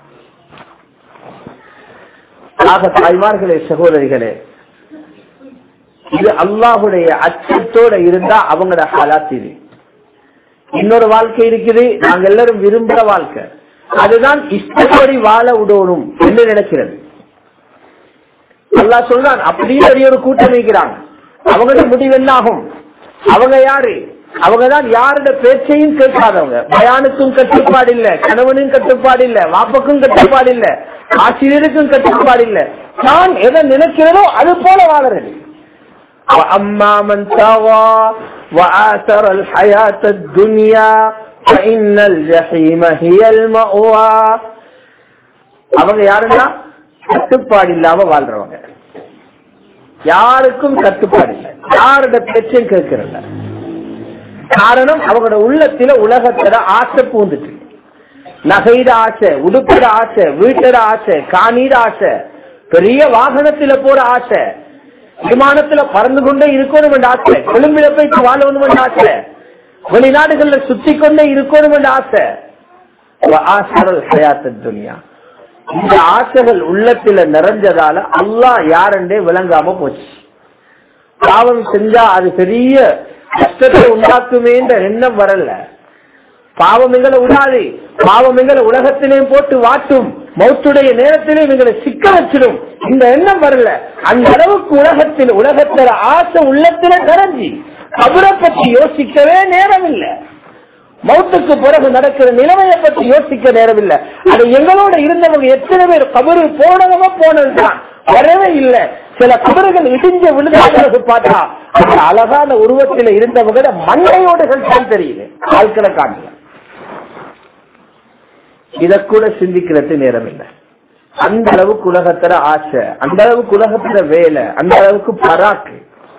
ஆக தாய்மார்களே சகோதரிகளே இது அல்லாஹுடைய அச்சத்தோட இருந்தா அவங்களோட ஹாலாத் இது இன்னொரு வாழ்க்கை இருக்குது நாங்க எல்லாரும் விரும்புற வாழ்க்கை அதுதான் இஷ்டப்படி வாழ விடணும் என்று நினைக்கிறது அல்லா சொல்றான் அப்படியே பெரிய ஒரு கூட்டம் வைக்கிறாங்க அவங்களோட முடிவு என்ன ஆகும் அவங்க யாரு அவங்கதான் யாரோட பேச்சையும் கேட்காதவங்க பயானுக்கும் கட்டுப்பாடு இல்ல கணவனும் கட்டுப்பாடு இல்ல வாப்பக்கும் கட்டுப்பாடு இல்ல ஆசிரியருக்கும் கட்டுப்பாடு இல்ல நான் எதை நினைக்கிறதோ அது போல வாழறது وأما من طغى وآثر الحياة الدنيا فإن الجحيم هي المأوى அவங்க யாருன்னா கட்டுப்பாடு இல்லாம வாழ்றவங்க யாருக்கும் கட்டுப்பாடு இல்லை யாரோட பேச்சையும் கேட்கறதில்ல காரணம் அவங்களோட உள்ளத்தில உலகத்துல ஆசை பூந்துட்டு நகையிட ஆசை உடுப்பிட ஆசை வீட்டட ஆசை காணீட ஆசை பெரிய வாகனத்துல போற ஆசை விமானத்துல பறந்து கொண்டே இருக்கணும் என்ற ஆசை கொழும்பில போய் வாழணும் என்ற ஆசை வெளிநாடுகள்ல சுத்தி கொண்டே இருக்கணும் என்ற ஆசை துனியா இந்த ஆசைகள் உள்ளத்துல நிறைஞ்சதால அல்லா யாருண்டே விளங்காம போச்சு பாவம் செஞ்சா அது பெரிய கஷ்டத்தை உண்டாக்குமே என்ற எண்ணம் வரல பாவம் எங்களை விடாது பாவம் எங்களை உலகத்திலேயும் போட்டு வாட்டும் மௌத்துடைய நேரத்திலே எங்களை சிக்க வச்சிடும் இந்த எண்ணம் வரல அந்த அளவுக்கு உலகத்தில் உலகத்துல ஆசை உள்ளத்துல கரைஞ்சி கபரை பற்றி யோசிக்கவே நேரம் இல்லை மௌத்துக்கு பிறகு நடக்கிற நிலைமையை பற்றி யோசிக்க நேரம் இல்லை அது எங்களோட இருந்தவங்க எத்தனை பேர் கபரு போனவங்க போனதுதான் வரவே இல்லை சில கபறுகள் இடிஞ்ச விழுதாக பார்த்தா அந்த அழகான உருவத்தில் இருந்தவங்க மண்டையோடுகள் தான் தெரியுது ஆட்களை காட்டல இத கூட சிந்திக்கிறது நேரம் இல்லை அந்த அளவுக்கு உலகத்துல ஆசை அந்த அளவுக்கு உலகத்துல வேலை அந்த அளவுக்கு பராக்கு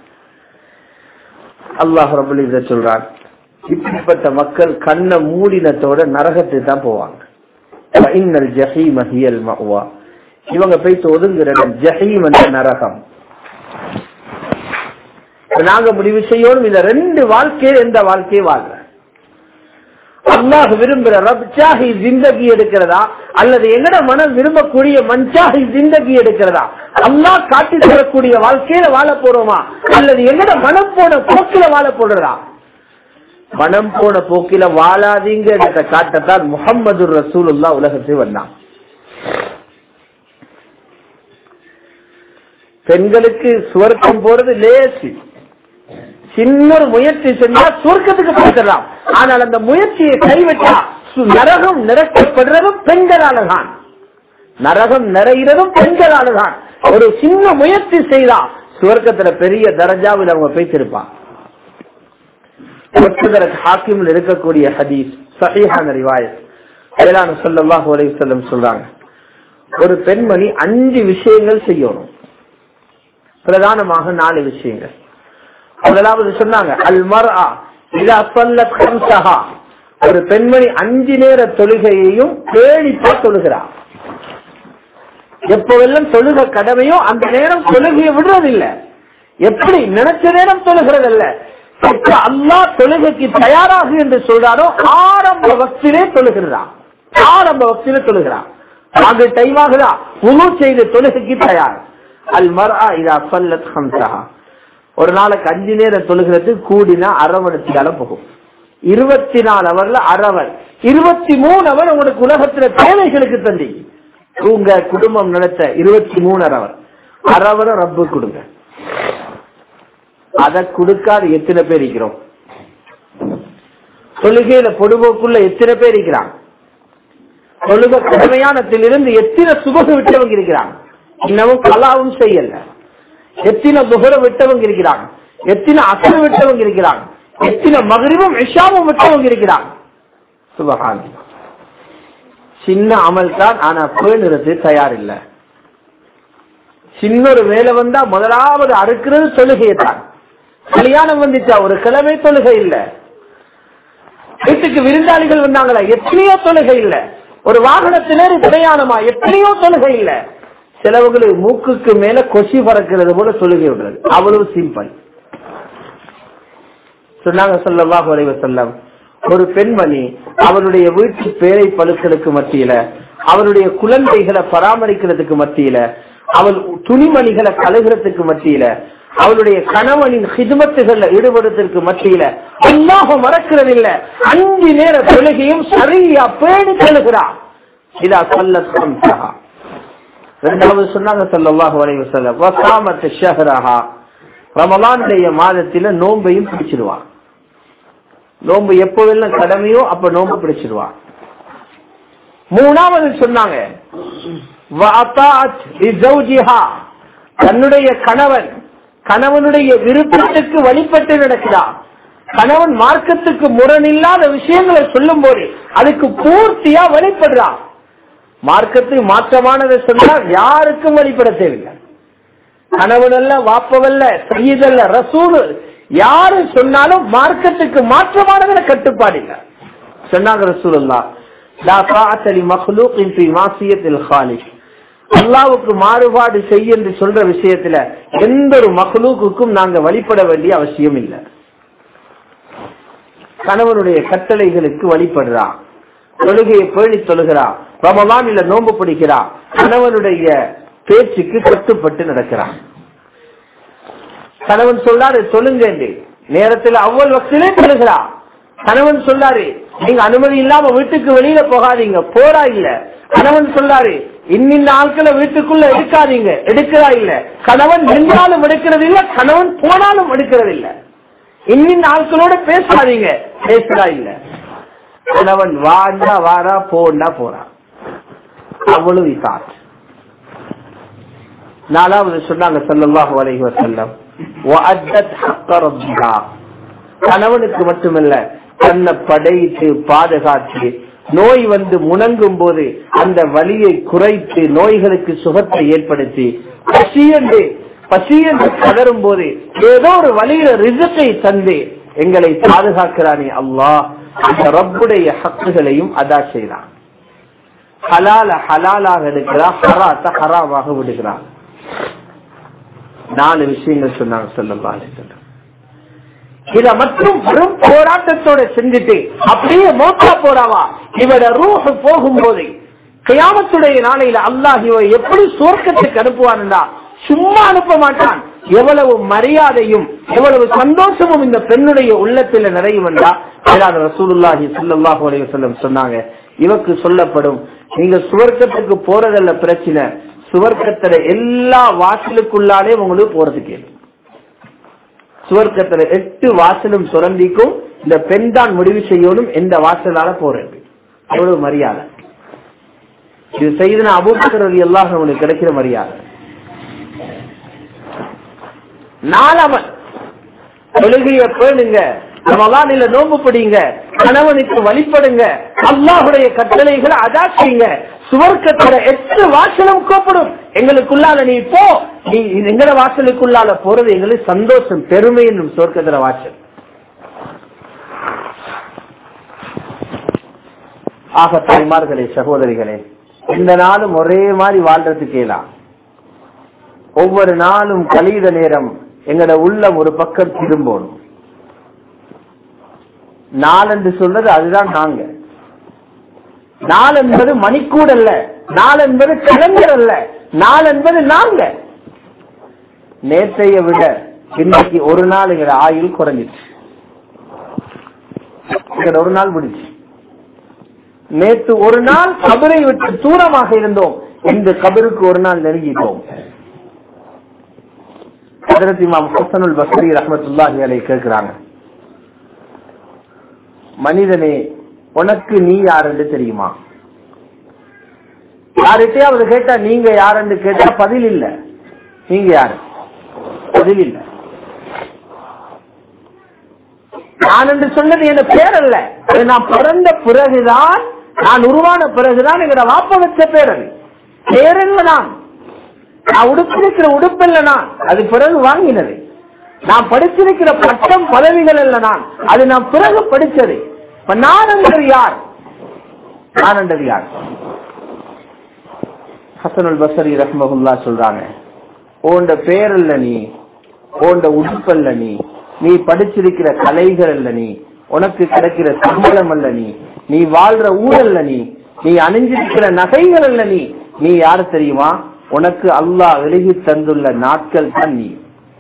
அல்லாஹ் ரபுல் இத சொல்றான் இப்படிப்பட்ட மக்கள் கண்ணை மூடினத்தோட நரகத்துக்கு தான் போவாங்க இன்னல் ஜஹீம் ஹியல் மஹ்வா இவங்க போயிட்டு ஒதுங்குற இடம் ஜஹீம் என்ற நரகம் நாங்க முடிவு செய்யணும் இந்த ரெண்டு வாழ்க்கையை எந்த வாழ்க்கையை வாழ்ற அல்லாஹ் விரும்புற ரப்சாஹி ஜிந்தகி எடுக்கிறதா அல்லது எங்கட மனம் விரும்பக்கூடிய மஞ்சாஹி ஜிந்தகி எடுக்கிறதா அல்லாஹ் காட்டி தரக்கூடிய வாழ்க்கையில வாழ போறோமா அல்லது எங்கட மனம் போன போக்கில வாழ போடுறதா மனம் போன போக்கில வாழாதீங்க காட்டத்தான் முகம்மது ரசூலுல்லா உலகத்தில் வந்தான் பெண்களுக்கு சுவர்க்கம் போறது லேசி சின்ன ஒரு முயற்சி செஞ்சா சுவர்க்கத்துக்கு போயிடலாம் ஆனால் அந்த முயற்சியை கைவிட்டா நரகம் நிரப்பப்படுறதும் பெண்களால தான் நரகம் நிறைகிறதும் பெண்களால தான் ஒரு சின்ன முயற்சி செய்தா சுவர்க்கத்துல பெரிய தரஜாவில் அவங்க பேசிருப்பான் ஹாக்கிமில் இருக்கக்கூடிய ஹதீஸ் சஹீஹான ரிவாயத் சொல்லலாம் சொல்லம் சொல்றாங்க ஒரு பெண்மணி அஞ்சு விஷயங்கள் செய்யணும் பிரதானமாக நாலு விஷயங்கள் முதலாவது சொன்னாங்க அல் மர்ஆ இதா ஸல்லத் கம்ஸஹா ஒரு பெண்மணி அஞ்சு நேர தொழுகையையும் பேணிப்பா தொழுகிறார் எப்பவெல்லாம் தொழுக கடமையோ அந்த நேரம் தொழுகையை விடுறதில்லை எப்படி நினைச்ச நேரம் தொழுகிறது அல்ல எப்ப அல்லாஹ் தொழுகைக்கு தயாராகு என்று சொல்றாரோ ஆரம்ப வக்திலே தொழுகிறதா ஆரம்ப வக்திலே தொழுகிறான் அங்கு டைம் ஆகுதா முழு செய்து தொழுகைக்கு தயார் அல் மர்ஆ இதா ஸல்லத் கம்ஸஹா ஒரு நாளைக்கு அஞ்சு நேரம் தொழுகிறது கூடினா அரவணத்தியால போகும் இருபத்தி நாலு அவர்ல அரவன் இருபத்தி மூணு அவர் உங்களுக்கு உலகத்துல தேவைகளுக்கு தந்தி உங்க குடும்பம் நடத்த இருபத்தி மூணு அரவர் அரவரை ரப்பு கொடுங்க அதை கொடுக்காத எத்தனை பேர் இருக்கிறோம் தொழுகையில பொடுபோக்குள்ள எத்தனை பேர் இருக்கிறாங்க தொழுக கடமையானத்திலிருந்து எத்தனை சுபகு விட்டவங்க இருக்கிறாங்க இன்னமும் கலாவும் செய்யல எத்தனை துகர விட்டவங்க இருக்கிறாங்க எத்தனை அசல் விட்டவங்க இருக்கிறாங்க எத்தனை மகரிவும் விஷாமும் விட்டவங்க இருக்கிறாங்க சுபகான் சின்ன அமல் தான் ஆனா பேணுறது தயார் இல்ல சின்ன ஒரு வேலை வந்தா முதலாவது அறுக்கிறது தொழுகையை தான் கல்யாணம் வந்துச்சா ஒரு கிழமை தொழுகை இல்ல வீட்டுக்கு விருந்தாளிகள் வந்தாங்களா எத்தனையோ தொழுகை இல்ல ஒரு வாகனத்தினர் பிரயாணமா எத்தனையோ தொழுகை இல்ல சிலவங்களுக்கு மூக்குக்கு மேல கொசி பறக்கிறது போல தொழுகை விடுறது அவ்வளவு சிம்பிள் சொன்னாங்க சொல்லவாக வரைவ செல்லம் ஒரு பெண்மணி அவருடைய வீட்டு பேரை பழுக்களுக்கு மத்தியில அவருடைய குழந்தைகளை பராமரிக்கிறதுக்கு மத்தியில அவள் துணிமணிகளை கழுகிறதுக்கு மத்தியில அவளுடைய கணவனின் ஹிதுமத்துகள்ல ஈடுபடுறதுக்கு மத்தியில அல்லாஹ் மறக்கிறது இல்ல அஞ்சு நேர தொழுகையும் சரியா பேணி தொழுகிறார் இதா சொல்ல இரண்டாவது சொன்னாங்க சொல்லவாக வரைவு சொல்ல வசாமத்து ஷஹரஹா ரமலானுடைய மாதத்தில நோன்பையும் பிடிச்சிருவான் நோன்பு எப்போதெல்லாம் கடமையோ அப்ப நோன்பு பிடிச்சிருவான் மூணாவது சொன்னாங்க தன்னுடைய கணவன் கணவனுடைய விருப்பத்துக்கு வழிபட்டு நடக்கிறார் கணவன் மார்க்கத்துக்கு முரணில்லாத விஷயங்களை சொல்லும் போது அதுக்கு பூர்த்தியா வழிபடுறான் மார்க்கத்துக்கு மாற்றமானதை சொன்னால் யாருக்கும் வழிபட தேவையில்லை கணவனல்ல வாப்பவல்ல செய்யதல்ல ரசூல் யாரு சொன்னாலும் மார்க்கத்துக்கு மாற்றமானதுல கட்டுப்பாடு இல்ல சொன்னாங்க ரசூலுல்லா லா தாஅத்த லி மக்லூக்கின் ஃபீ மாசியத்தில் காலிக் அல்லாவுக்கு மாறுபாடு செய்ய என்று சொல்ற விஷயத்துல எந்த ஒரு மகளுக்குக்கும் நாங்க வழிபட வேண்டிய அவசியம் இல்லை கணவனுடைய கட்டளைகளுக்கு வழிபடுறா தொழுகையை பேணி தொழுகிறா ரமலான் இல்ல நோன்பு பிடிக்கிறா கணவனுடைய பேச்சுக்கு கட்டுப்பட்டு நடக்கிறான் கணவன் சொல்லாரு சொல்லுங்க நேரத்தில் அவ்வளவு வக்திலே தொழுகிறா கணவன் சொல்லாரு நீங்க அனுமதி இல்லாம வீட்டுக்கு வெளியில போகாதீங்க போறா இல்ல கணவன் சொல்லாரு இன்னின் ஆட்களை வீட்டுக்குள்ள எடுக்காதீங்க எடுக்கிறா இல்ல கணவன் நின்றாலும் எடுக்கிறது இல்ல கணவன் போனாலும் எடுக்கிறது இல்ல இன்னின் ஆட்களோட பேசாதீங்க பேசுறா இல்ல கணவன் வாண்டா வாரா போண்டா போறா அவ்வளவு விசார் நாலாவது சொன்னாங்க சல்லாஹு அலைஹி வசல்லம் கணவனுக்கு மட்டுமல்ல தன்னை படைத்து பாதுகாத்து நோய் வந்து முணங்கும் போது அந்த வலியை குறைத்து நோய்களுக்கு சுகத்தை ஏற்படுத்தி பசியன்று பசியன்று கதரும் போது ஏதோ ஒரு வழியில ரிசத்தை தந்து எங்களை பாதுகாக்கிறானே அல்லாஹ் அந்த ரப்புடைய ஹக்குகளையும் அதா செய்யறான் ஹலால ஹலாலாக எடுக்கிறான் ஹராத்த ஹராமாக விடுகிறான் நாலு விஷயங்கள் சொன்னாங்க சொல்லலாம் இத மட்டும் வெறும் போராட்டத்தோட செஞ்சுட்டு அப்படியே மோட்டா போறாவா இவட ரூஹ் போகும்போது கியாமத்துடைய நாளையில அல்லாஹ் இவ எப்படி சுவர்க்கத்துக்கு அனுப்புவான்டா சும்மா அனுப்ப மாட்டான் எவ்வளவு மரியாதையும் எவ்வளவு சந்தோஷமும் இந்த பெண்ணுடைய உள்ளத்துல நிறையும் என்றா ரசூலுல்லாஹி ஸல்லல்லாஹு அலைஹி வஸல்லம் சொன்னாங்க இவக்கு சொல்லப்படும் நீங்க சுவர்க்கத்துக்கு போறதல்ல பிரச்சனை சுவர்க்கத்துல எல்லா வாசலுக்குள்ளாலே உங்களுக்கு போறதுக்கு சுவர்க்கத்துல எட்டு வாசலும் சுரந்திக்கும் இந்த பெண் தான் முடிவு செய்யணும் எந்த வாசலால போறது அவ்வளவு மரியாதை இது செய்தன அபூபக்கர் அலி எல்லாம் உங்களுக்கு கிடைக்கிற மரியாதை நாலாவன் தொழுகைய பேணுங்க ரமலானில நோம்பு பிடிங்க கணவனுக்கு வழிபடுங்க அல்லாஹுடைய கட்டளைகளை அதா செய்யுங்க சுவர்க்கத்தோட எட்டு வாசலும் கூப்பிடும் எங்களுக்குள்ளால நீ போ நீ எங்கட வாசலுக்குள்ளால போறது எங்களுக்கு சந்தோஷம் பெருமை என்னும் சுவர்க்கத்தோட வாசல் ஆக தாய்மார்களே சகோதரிகளே இந்த நாளும் ஒரே மாதிரி வாழ்றதுக்கு இயலாம் ஒவ்வொரு நாளும் கழித நேரம் எங்கட உள்ளம் ஒரு பக்கம் திரும்பணும் நாள் என்று சொல்றது அதுதான் நாங்க நாள் என்பது மணிக்கூட அல்ல நாள் என்பது கலைஞர் அல்ல நாள் என்பது நாங்க நேற்றைய விட இன்னைக்கு ஒரு நாள் எங்கட ஆயுள் குறைஞ்சிச்சு எங்கட ஒரு நாள் முடிச்சு நேற்று ஒரு நாள் கபரை விட்டு தூரமாக இருந்தோம் இந்த கபருக்கு ஒரு நாள் நெருங்கிட்டோம் ஹதரத் இமாம் ஹசனுல் பஸ்ரி ரஹமத்துல்லாஹி அலை கேட்கிறாங்க மனிதனே உனக்கு நீ யாருன்னு தெரியுமா யார்கிட்டயாவது கேட்டா நீங்க யாருன்னு கேட்டா பதில் இல்ல நீங்க யாரு பதில் இல்ல நான் என்று சொன்னது என் பேர் அல்ல அது நான் பிறந்த பிறகுதான் நான் உருவான பிறகுதான் எங்கட வாப்ப வச்ச பேர் அது பேரல்ல நான் நான் உடுப்பிருக்கிற உடுப்பல்ல நான் அது பிறகு வாங்கினது நான் படிச்சிருக்கிற பட்டம் பதவிகள் அல்ல நான் அது நான் பிறகு படிச்சது இப்ப நான் என்றது யார் நான் என்றது யார் ஹசனுல் பசரி ரஹ்மகுல்லா சொல்றாங்க ஓண்ட பேர் அல்ல நீ ஓண்ட உடுப்பல்ல நீ நீ படிச்சிருக்கிற கலைகள் அல்ல நீ உனக்கு கிடைக்கிற சம்பளம் அல்ல நீ நீ வாழ்ற ஊர் அல்ல நீ நீ அணிஞ்சிருக்கிற நகைகள் அல்ல நீ நீ யாரு தெரியுமா உனக்கு அல்லாஹ் விலகி தந்துள்ள நாட்கள் தான் நீ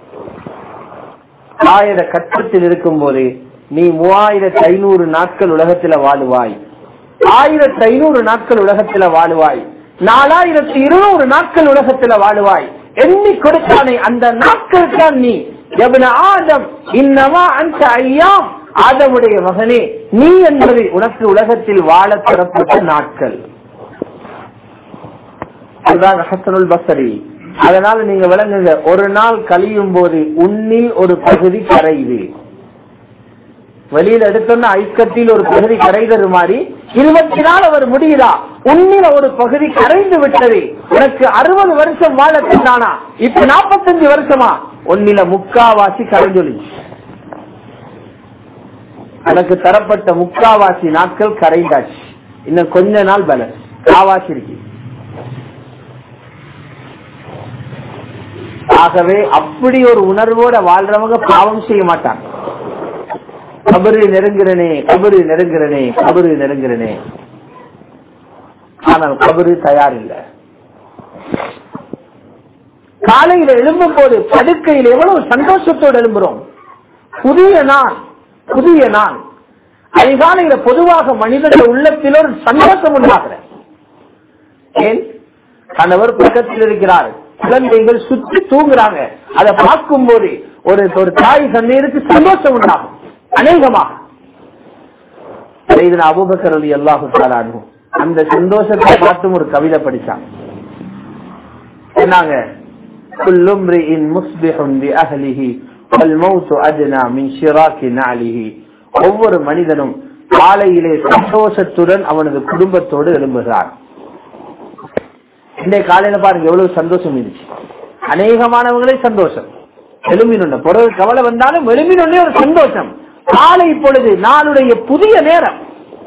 ஆயிர கட்டத்தில் இருக்கும் போது நீ மூவாயிரத்தி ஐநூறு நாட்கள் உலகத்துல வாழுவாய் ஆயிரத்தி ஐநூறு நாட்கள் உலகத்துல வாழுவாய் நாலாயிரத்தி இருநூறு நாட்கள் உலகத்துல வாழுவாய் எண்ணி கொடுத்தானே அந்த நாட்கள் தான் நீ எவன ஆதம் இன்னமா அந்த ஐயாம் ஆதமுடைய மகனே நீ என்பது உனக்கு உலகத்தில் வாழ தரப்பட்ட நாட்கள் அதுதான் ஹசனுல் பசரி அதனால நீங்க விளங்குங்க ஒரு நாள் கழியும் போது உன்னில் ஒரு பகுதி கரையுது வெளியில எடுத்தோம்னா ஐக்கத்தில் ஒரு பகுதி கரைதரு மாதிரி இருபத்தி நாள் அவர் முடியுதா உன்னில ஒரு பகுதி கரைந்து விட்டது உனக்கு அறுபது வருஷம் வாழ தின்னானா இப்ப நாற்பத்தஞ்சு வருஷமா உன்னில முக்காவாசி கரைஞ்சொலிச்சு எனக்கு தரப்பட்ட முக்காவாசி நாட்கள் கரைந்தாச்சு இன்னும் கொஞ்ச நாள் பலன் காவாசி இருக்கு ஆகவே அப்படி ஒரு உணர்வோட வாழ்றவங்க பாவம் செய்ய மாட்டாங்க கபரு நெருங்குறனே கபரு நெருங்குறனே கபரு நெருங்குறனே ஆனால் கபரு தயார் இல்லை காலையில எழும்பும் போது படுக்கையில் எவ்வளவு சந்தோஷத்தோடு எழும்புறோம் புதிய நாள் புதிய நாள் அதிகாலையில பொதுவாக மனிதனுடைய உள்ளத்தில் ஒரு சந்தோஷம் உண்டாகிற ஏன் கணவர் பக்கத்தில் இருக்கிறார் குழந்தைகள் சுற்றி தூங்குறாங்க அதை பார்க்கும் போது ஒரு ஒரு தாய் தந்தையருக்கு சந்தோஷம் உண்டாகும் அநேகமாக செய்தன அபுபக்கர் அலி அல்லாஹு தாலானு அந்த சந்தோஷத்தை பார்த்தும் ஒரு கவிதை படிச்சாங்க சொன்னாங்க كل امرئ مصبح بأهله والموت أدنى من شراك نعله ஒவ்வொரு மனிதனும் காலையிலே சந்தோஷத்துடன் அவனது குடும்பத்தோடு எழும்புகிறார் இன்றைய காலையில பாருங்க எவ்வளவு சந்தோஷம் இருந்துச்சு அநேகமானவங்களே சந்தோஷம் எழும்பினுண்ட பிறகு கவலை வந்தாலும் எழும்பினொன்னே ஒரு சந்தோஷம் காலை இப்பொழுது நாளுடைய புதிய நேரம்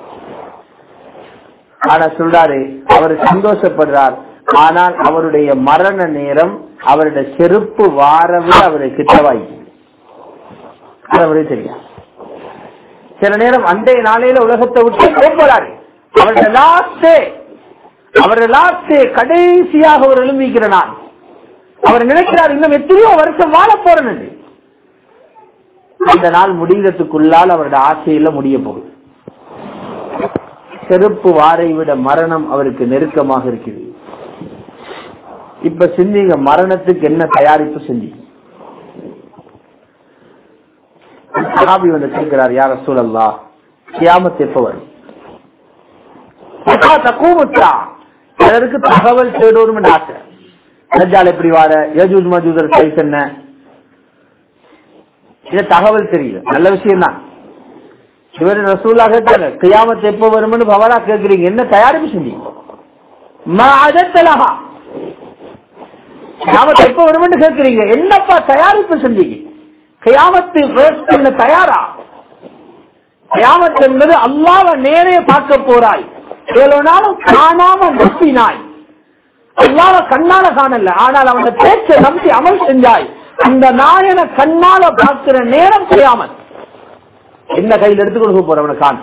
ஆனா சொல்றாரு அவர் சந்தோஷப்படுறார் ஆனால் அவருடைய மரண நேரம் அவருடைய செருப்பு வாரவே அவருக்கு கிட்டவாய் அவரே தெரியும் சில நேரம் அன்றைய நாளையில உலகத்தை விட்டு போறாரு அவருடைய லாஸ்டே அவருடைய லாஸ்டே கடைசியாக ஒரு எழும்பிக்கிற நாள் அவர் நினைக்கிறார் இன்னும் எத்தனையோ வருஷம் வாழ போறேன் என்று. அந்த நாள் முடிகிறதுக்குள்ளால் அவருடைய ஆசையில முடிய போகுது செருப்பு வாரை விட மரணம் அவருக்கு நெருக்கமாக இருக்குது இப்ப சிந்திங்க மரணத்துக்கு என்ன தயாரிப்பு செஞ்சு சஹாபி வந்து கேட்கிறார் யார சூழல்லா கியாமத் எப்ப வரும் மத்தா தக்கூமுத்தா சிலருக்கு தகவல் தேடணும் ஆசை தஜ்ஜால் எப்படி வார யஜூஜ் மஜூதர் சைஸ் என்ன இது தகவல் தெரியல நல்ல விஷயம் தான் இவர் ரசூலா கேட்டாங்க கியாமத் எப்ப வரும்னு பவரா கேக்குறீங்க என்ன தயாரிப்பு செஞ்சீங்க மாதத்தலகா கியாமத் எப்ப வரும்னு கேட்கிறீங்க என்னப்பா தயாரிப்பு செஞ்சீங்க கியாமத்து first என்ன தயாரா கியாமத் என்பது அல்லாஹ்வை நேரே பார்க்க போறாய் ஏழு நாளும் காணாம நம்பினாய் அல்லாஹ்வை கண்ணால காணல ஆனால் அவன பேச்சை நம்பி அமல் செஞ்சாய் அந்த நாயனை கண்ணால பார்க்கிற நேரம் கியாமத் என்ன கையில் எடுத்து கொடுக்க போறவனை காண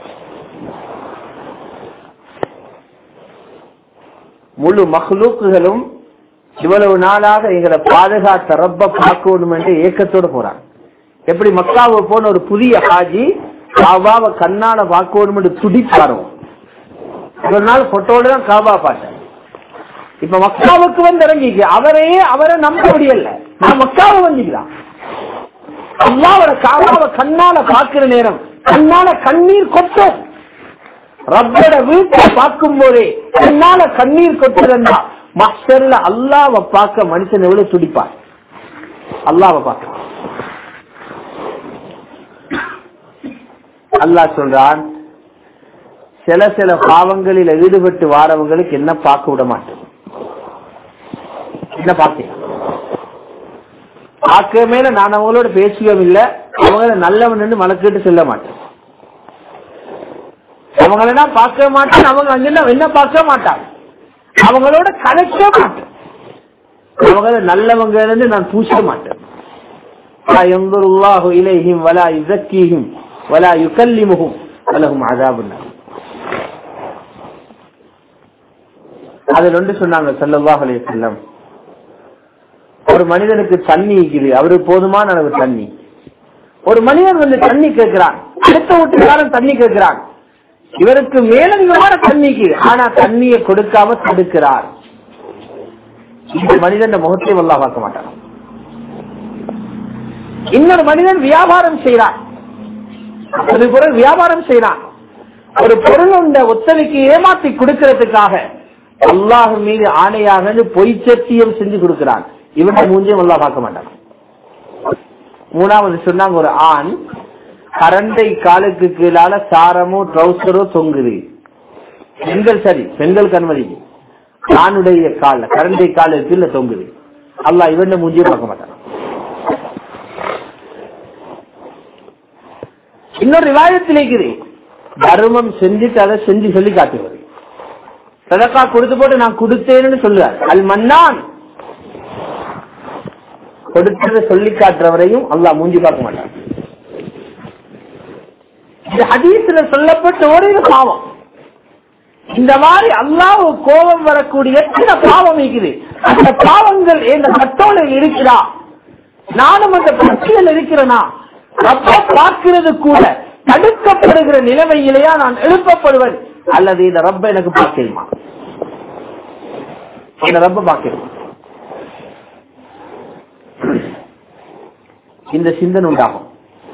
முழு மஹ்லூக்குகளும் இவ்வளவு நாளாக எங்களை பாதுகாத்த ரப்ப பார்க்கணும் என்று ஏக்கத்தோடு போறாங்க எப்படி மக்காவை போன ஒரு புதிய ஹாஜி காபாவை கண்ணால பார்க்கணும் என்று துடிப்பாரோ இவ்வளவு நாள் போட்டோட தான் காபா பார்த்தேன் இப்ப மக்காவுக்கு வந்து இறங்கிக்கு அவரையே அவரை நம்ப முடியல நான் மக்காவை வந்துக்கிறான் அல்லாவோட காபாவை கண்ணால பார்க்கிற நேரம் கண்ணால கண்ணீர் கொட்டும் ரப்போட வீட்டை பார்க்கும் போதே கண்ணால கண்ணீர் கொட்டுறா மஸ்டர்ல அல்லாவை பார்க்க மனுஷன் எவ்வளவு துடிப்பார் அல்லாவை பார்க்க அல்லாஹ் சொல்றான் சில சில பாவங்களில் ஈடுபட்டு வாரவங்களுக்கு என்ன பார்க்க விட மாட்டேன் என்ன பார்த்தீங்க பார்க்க மேல நான் அவங்களோட பேசுகவும் இல்லை அவங்கள நல்லவன் மலக்கிட்டு சொல்ல மாட்டேன் அவங்கள பார்க்க மாட்டேன் அவங்க அங்க என்ன பார்க்க மாட்டாங்க அவங்களோட கலக்க மாட்டேன் அவங்கள நல்லவங்க இருந்து நான் பூச மாட்டேன் இலைஹிம் வலா இசக்கியும் வலா யுகல்லிமுகும் வலகும் அதாபுன்னா அதில் ஒன்று சொன்னாங்க சல்லல்லாஹ் அலைஹி வஸல்லம் ஒரு மனிதனுக்கு தண்ணி இருக்குது அவரு போதுமான அளவு தண்ணி ஒரு மனிதன் வந்து தண்ணி கேட்கிறான் அடுத்த வீட்டுக்காரன் தண்ணி கேட்கிறான் இவருக்கு மேலதிகமான தண்ணிக்கு ஆனா தண்ணியை கொடுக்காம தடுக்கிறார் இந்த மனிதன் முகத்தை வல்லா பார்க்க மாட்டான் இன்னொரு மனிதன் வியாபாரம் செய்யறான் ஒரு பொருள் வியாபாரம் செய்யறான் ஒரு பொருள் உண்ட ஒத்தனைக்கு ஏமாத்தி கொடுக்கறதுக்காக அல்லாஹ் மீது ஆணையாக பொய் சத்தியம் செஞ்சு கொடுக்கிறான் இவன் மூஞ்சியும் அல்லா பார்க்க மாட்டான் மூணாவது சொன்னாங்க ஒரு ஆண் கரண்டை காலுக்கு கீழால சாரமோ ட்ரௌசரோ தொங்குது பெண்கள் சரி பெண்களுக்கு அனுமதி ஆணுடைய கால கரண்டை கால கீழே தொங்குது அல்லா இவன் மூஞ்சியும் பார்க்க மாட்டான் இன்னொரு விவாதத்தில் இருக்குது தர்மம் செஞ்சுட்டு அதை செஞ்சு சொல்லி காட்டுவது சதக்கா கொடுத்து போட்டு நான் கொடுத்தேன்னு சொல்லுவார் அல் மன்னான் கொடுத்ததை சொல்லி காட்டுறவரையும் அல்லா மூஞ்சி பார்க்க மாட்டான் இது ஹதீஸ்ல சொல்லப்பட்ட ஒரே பாவம் இந்த மாதிரி அல்லாஹ் கோபம் வரக்கூடிய எத்தனை பாவம் இருக்குது அந்த பாவங்கள் இந்த சட்டோல இருக்கிறா நானும் அந்த பட்டியல் இருக்கிறனா ரப்ப பார்க்கிறது கூட தடுக்கப்படுகிற நிலைமையிலேயா நான் எழுப்பப்படுவேன் அல்லது இந்த ரப்ப எனக்கு பார்க்கணுமா இந்த ரப்ப பார்க்கணுமா இந்த சிந்தனை உண்டாகும்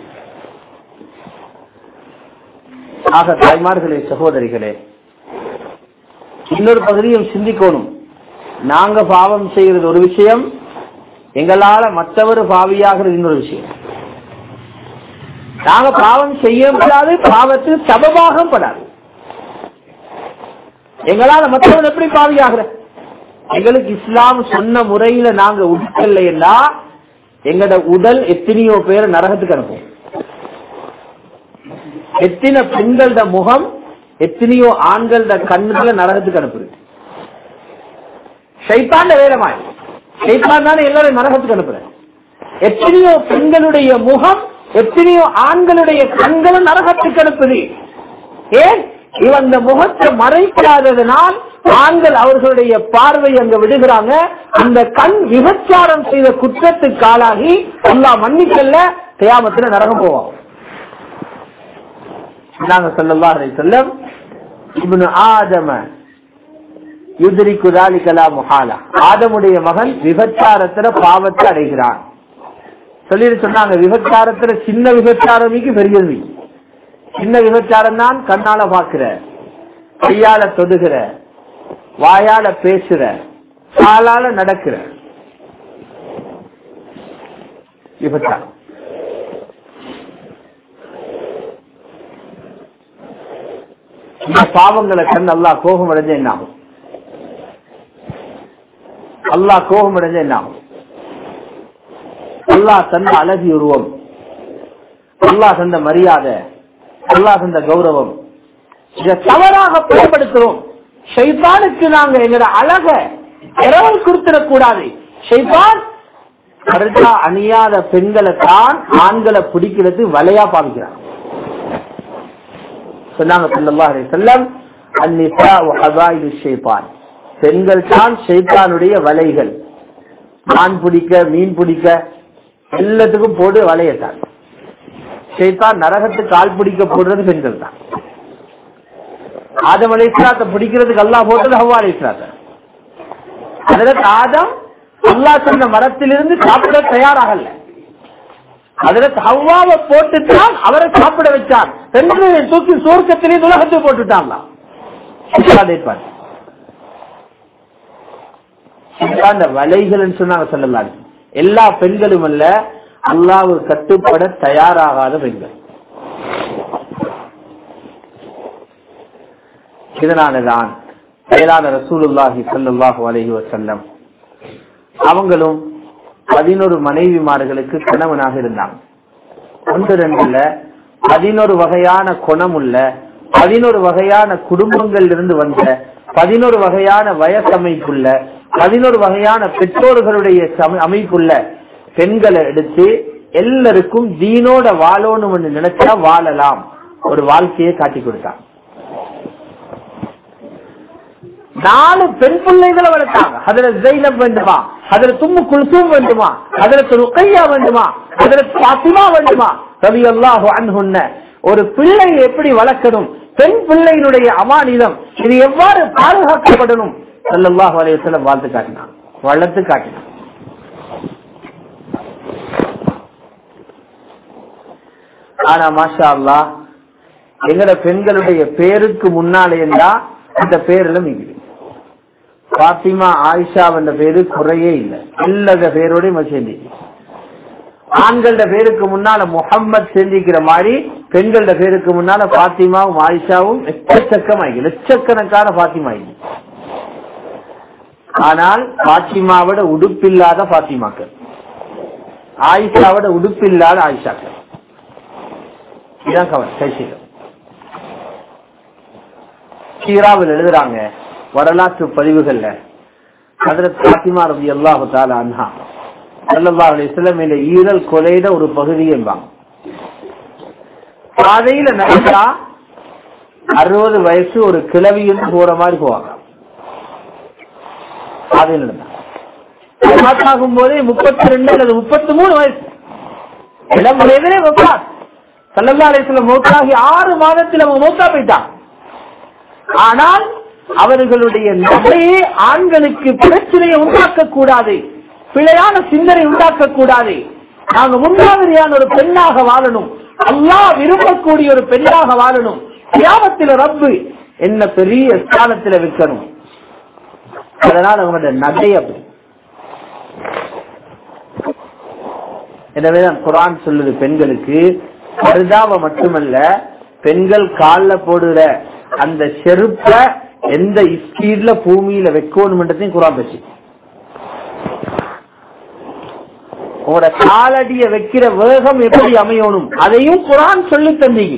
ஆக தாய்மார்களே சகோதரிகளே இன்னொரு பகுதியும் சிந்திக்கணும் நாங்க பாவம் செய்கிறது ஒரு விஷயம் எங்களால மற்றவர் பாவியாகிறது இன்னொரு விஷயம் நாங்க பாவம் செய்ய முடியாது பாவத்தில் சபபாக படாது எங்களால மற்றவர் எப்படி பாவியாகிற எங்களுக்கு இஸ்லாம் சொன்ன முறையில நாங்க உட்கொள்ளைன்னா எங்கட உடல் எத்தனையோ பேர் நரகத்துக்கு அனுப்பும் எத்தனை பெண்களோட முகம் எத்தனையோ ஆண்களோட கண்ணுல நரகத்துக்கு அனுப்புது சைத்தாண்ட வேலைமாய் சைத்தான் தானே எல்லாரும் நரகத்துக்கு அனுப்புறேன் எத்தனையோ பெண்களுடைய முகம் எத்தனையோ ஆண்களுடைய கண்களும் நரகத்துக்கு அனுப்புது ஏன் இவன் இந்த முகத்தை மறைக்காததனால் ஆண்கள் அவர்களுடைய பார்வை அங்க விடுகிறாங்க அந்த கண் விபச்சாரம் செய்த குற்றத்துக்கு ஆளாகி எல்லா மன்னிக்கல்ல தியாமத்துல நரகம் போவாங்க நாங்க சொல்லலாம் அதை சொல்ல இவனு ஆதம யுதிரி குதாலி கலா முஹாலா ஆதமுடைய மகன் விபச்சாரத்துல பாவத்தை அடைகிறான் சொல்லிட்டு சொன்னாங்க விபச்சாரத்துல சின்ன விபச்சாரமிக்கு பெரியது சின்ன விபச்சாரம் தான் கண்ணால பாக்குற கையால தொடுகிற வாயால பேசுற காலால நடக்கிற விபச்சாரம் இந்த பாவங்களை கண் நல்லா கோபம் அடைஞ்ச என்ன ஆகும் அல்லாஹ் கோபம் அடைஞ்ச என்ன ஆகும் அல்லாஹ் தந்த அழகி உருவம் அல்லாஹ் தந்த மரியாதை அல்லாஹ் தந்த கௌரவம் இதை தவறாக பயன்படுத்துறோம் ஷைத்தானுக்கு நாங்க எங்களோட அழக இரவல் கொடுத்துடக் கூடாது ஷைத்தான் கருத்தா அணியாத பெண்களை தான் ஆண்களை பிடிக்கிறது வலையா பாவிக்கிறான் சொன்னாங்க ஸல்லல்லாஹு அலைஹி வஸல்லம் அந்நிசாஉ ஹபாயிலு ஷைத்தான் பெண்கள் தான் ஷைத்தானுடைய வலைகள் மான் பிடிக்க மீன் பிடிக்க எல்லாத்துக்கும் போடு வலையத்தான் ஷைத்தான் நரகத்துக்கு ஆள் பிடிக்க போடுறது பெண்கள் தான் ஆதம் அலைஸ்லாத்தை பிடிக்கிறதுக்கு அல்லாஹ் போட்டது ஹவ்வா அலைஸ்லாத்த அதற்கு ஆதம் அல்லாஹ் சொன்ன மரத்திலிருந்து சாப்பிட தயாராகல அதற்கு ஹவ்வாவை போட்டுத்தான் அவரை சாப்பிட வச்சார் ரெண்டு தூக்கி சுவர்க்கத்திலே உலகத்தை போட்டுட்டாங்களாம் அதைப்பார். இதுதான் இந்த வலைகள் சொன்னாங்க சொல்லலாம் எல்லா பெண்களும் அல்ல அல்லாவு கட்டுப்பட தயாராகாத பெண்கள் இதனாலதான் செயலாளர் ரசூலுல்லாஹி ஸல்லல்லாஹு அலைஹி வஸல்லம் அவங்களும் பதினோரு மனைவிமார்களுக்கு கணவனாக இருந்தாங்க ஒன்று ரெண்டுல பதினோரு வகையான குணம் உள்ள பதினோரு வகையான குடும்பங்கள் இருந்து வந்த பதினோரு வகையான வயசமைப்புள்ள பதினோரு வகையான பெற்றோர்களுடைய சம- அமைப்புள்ள பெண்களை எடுத்து எல்லாருக்கும் தீனோட வாழணும்னு நினைச்சா வாழலாம் ஒரு வாழ்க்கையை காட்டி கொடுத்தாங்க நாலு பெண் பிள்ளைகளை வளர்த்தாங்க அதுல ஜெயினப் வேண்டுமா அதுல தும்மு குல்சூம் வேண்டுமா அதுல ருக்கையா வேண்டுமா அதுல பாத்திமா வேண்டுமா ரவி அல்லாஹு அன்ஹுன்ன ஒரு பிள்ளையை எப்படி வளர்க்கணும் பெண் பிள்ளையினுடைய அமானிதம் இது எவ்வாறு பாதுகாக்கப்படணும் ஸல்லல்லாஹு அலைஹி வஸல்லம் வாழ்த்து காட்டினான் வளர்த்து காட்டினான் ஆனா மாஷா அல்லாஹ் எங்கட பெண்களுடைய பேருக்கு முன்னாலே இருந்தா அந்த பேர்ல மிகுது பாத்திமா ஆயிஷா என்ற பேரு குறையே இல்லை எல்லா பேரோடையும் சேர்ந்து ஆண்களோட பேருக்கு முன்னால முகம்மது செஞ்சிக்கிற மாதிரி பெண்களோட பேருக்கு முன்னால பாத்திமாவும் ஆயிஷாவும் எக்கச்சக்கமாகி லட்சக்கணக்கான பாத்திமாகி ஆனால் பாத்திமாவோட உடுப்பில்லாத பாத்திமாக்கள் ஆயிஷாவோட உடுப்பில்லாத ஆயிஷாக்கள் இதான் கவனம் கைசிகள் சீராவில் எழுதுறாங்க வரலாற்று பதிவுகள்ல ஹதரத் பாத்திமா ரவி அல்லாஹு தாலா அன்ஹா ஸல்லல்லாஹு அலைஹி வஸல்லம் இந்த ஈரல் கொலையிட ஒரு பகுதி என்பாங்க பாதையில நடந்தா அறுபது வயசு ஒரு கிழவின்னு போற மாதிரி போவாங்க பாதையில் நடந்தா ஆகும் போதே முப்பத்தி ரெண்டு அல்லது முப்பத்தி மூணு வயசு இளம் வயதிலே வப்பாத் சல்லல்லா அலிஸ்லம் மௌத்தாகி ஆறு மாதத்தில் அவங்க மௌத்தா போயிட்டான் ஆனால் அவர்களுடைய நகையே ஆண்களுக்கு பிரச்சனையை உண்டாக்க கூடாது பிழையான சிந்தனை உண்டாக்க கூடாது நாங்க முன்மாதிரியான ஒரு பெண்ணாக வாழணும் அல்லாஹ் விரும்பக்கூடிய ஒரு பெண்ணாக வாழணும் கியாமத்தில ரப்பு என்ன பெரிய ஸ்தானத்துல வைக்கணும் அதனால அவங்களோட நகை அப்படி எனவேதான் குரான் சொல்லுது பெண்களுக்கு பரிதாப மட்டுமல்ல பெண்கள் கால்ல போடுற அந்த செருப்ப எந்த ஸ்பீட்ல பூமியில வைக்கணும்ன்றதையும் குரான் பேசி உங்களோட காலடிய வைக்கிற வேகம் எப்படி அமையணும் அதையும் குரான் சொல்லி தந்தீங்க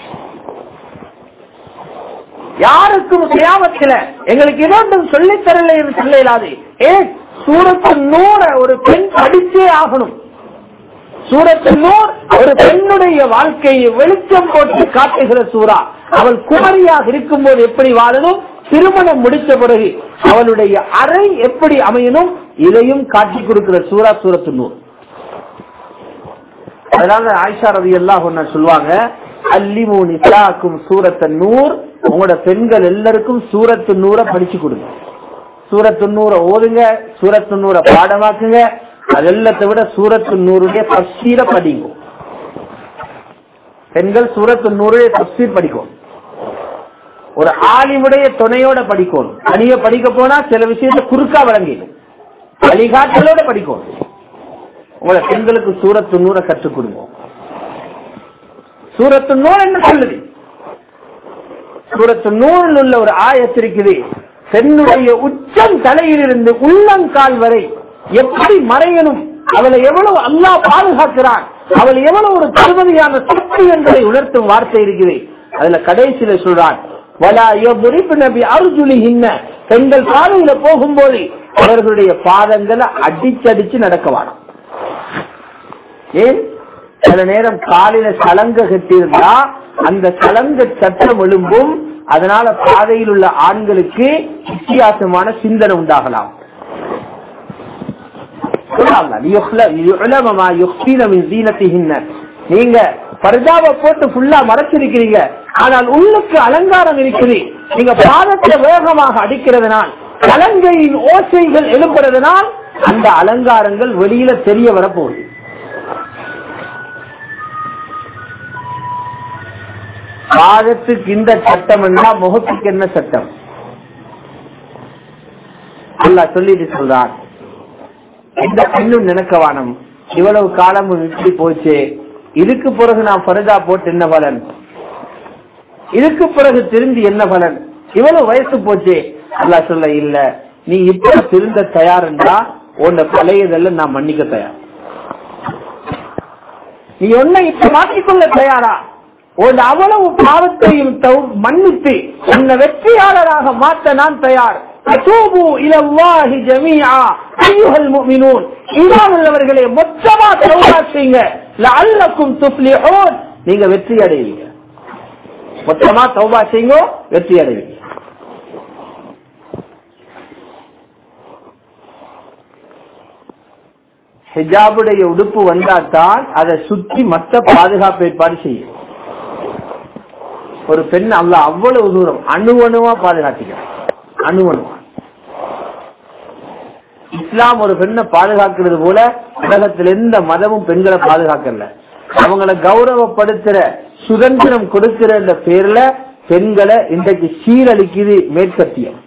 யாருக்கும் கியாமத்துல எங்களுக்கு இன்னொன்றும் சொல்லித் தரல என்று சொல்ல இயலாது ஏ சூரத்து நூற ஒரு பெண் படிச்சே ஆகணும் சூரத்து நூர் ஒரு பெண்ணுடைய வாழ்க்கையை வெளிச்சம் போட்டு காட்டுகிற சூறா அவள் குமரியாக இருக்கும்போது எப்படி வாழணும் திருமணம் முடித்த பிறகு அவளுடைய அறை எப்படி அமையணும் இதையும் காட்டி கொடுக்கிற சூறா சூரத்து நூர் அதனால ஆயிஷா ரவி எல்லாம் சொல்லுவாங்க அல்லிமு நிசாக்கும் சூரத்த நூர் உங்களோட பெண்கள் எல்லாருக்கும் சூரத்து நூற படிச்சு கொடுங்க சூரத்து நூற ஓதுங்க சூரத்து நூற பாடமாக்குங்க அது எல்லாத்தை விட சூரத்து நூறுடைய தப்சீர படிங்க பெண்கள் சூரத்து நூறுடைய தப்சீர் படிக்கும் ஒரு ஆலிமுடைய துணையோட படிக்கணும் தனிய படிக்க போனா சில விஷயத்த குறுக்கா வழங்கிடும் வழிகாட்டலோட படிக்கணும் உங்களை பெண்களுக்கு சூரத்து நூற கற்றுக் கொடுங்க சூரத்து நூறு என்ன சொல்லுது சூரத்து நூறில் உள்ள ஒரு ஆயத்து இருக்குது பெண்ணுடைய உச்சம் தலையிலிருந்து உள்ளங்கால் வரை எப்படி மறையணும் அவளை எவ்வளவு அல்லாஹ் பாதுகாக்கிறான் அவள் எவ்வளவு ஒரு தருமதியான சக்தி என்பதை உணர்த்தும் வார்த்தை இருக்குது அதுல கடைசியில சொல்றான் வலா யضربن بأرجلهن பெண்கள் பாதையில போகும்போது அவர்களுடைய பாதங்களை அடிச்சடிச்சு நடக்க வேணும் ஏன் சில நேரம் காலில சலங்க கட்டியிருந்தா அந்த சலங்க சட்டம் எழும்பும் அதனால பாதையில் உள்ள ஆண்களுக்கு வித்தியாசமான சிந்தனை உண்டாகலாம் நீங்க பர்தாவை போட்டு ஃபுல்லா மறைச்சிருக்கிறீங்க ஆனால் உள்ளுக்கு அலங்காரம் இருக்குது நீங்க பாதத்தை வேகமாக அடிக்கிறதுனால் கலங்கையின் ஓசைகள் எழுப்புறதுனால் அந்த அலங்காரங்கள் வெளியில தெரிய வரப்போகுது பாதத்துக்கு இந்த சட்டம் என்றா முகத்துக்கு என்ன சட்டம் அல்லா சொல்லிட்டு சொல்றார் எந்த பெண்ணும் நினைக்கவானம் இவ்வளவு காலமும் இப்படி போச்சு இதுக்கு பிறகு நான் பருதா போட்டு என்ன பலன் இதுக்கு பிறகு திருந்தி என்ன பலன் இவ்வளவு வயசு போச்சு அல்லா சொல்ல இல்ல நீ இப்ப திருந்த தயாருண்டா உன்னை பழையதெல்லாம் நான் மன்னிக்க தயார் நீ ஒன்ன இப்ப மாற்றிக்கொள்ள தயாரா உன் அவ்வளவு பாவத்தையும் தௌ- மன்னித்து உன்னை வெற்றியாளராக மாற்ற நான் தயார் அத்தூபு இலல்லாஹி ஜமீஆ அய்யுஹல் முஃமினூன் ஈமான் உள்ளவர்களே மொத்தமா தௌபா செய்யுங்க லஅல்லக்கும் துஃப்லிஹூன் நீங்க வெற்றி அடைவீங்க மொத்தமா தௌபா செய்யுங்க வெற்றி அடைவீங்க ஹிஜாபுடைய உடுப்பு வந்தால்தான் அதை சுற்றி மற்ற பாதுகாப்பு ஏற்பாடு செய்யும் ஒரு பெண் அல்ல அவ்வளவு தூரம் அணு அணுவா பாதுகாத்துக்கிறார் அணு அணுவா இஸ்லாம் ஒரு பெண்ணை பாதுகாக்கிறது போல உலகத்தில் எந்த மதமும் பெண்களை பாதுகாக்கல அவங்களை கௌரவப்படுத்துற சுதந்திரம் கொடுக்கிற இந்த பேர்ல பெண்களை இன்றைக்கு சீரழிக்குது மேற்கத்தியம்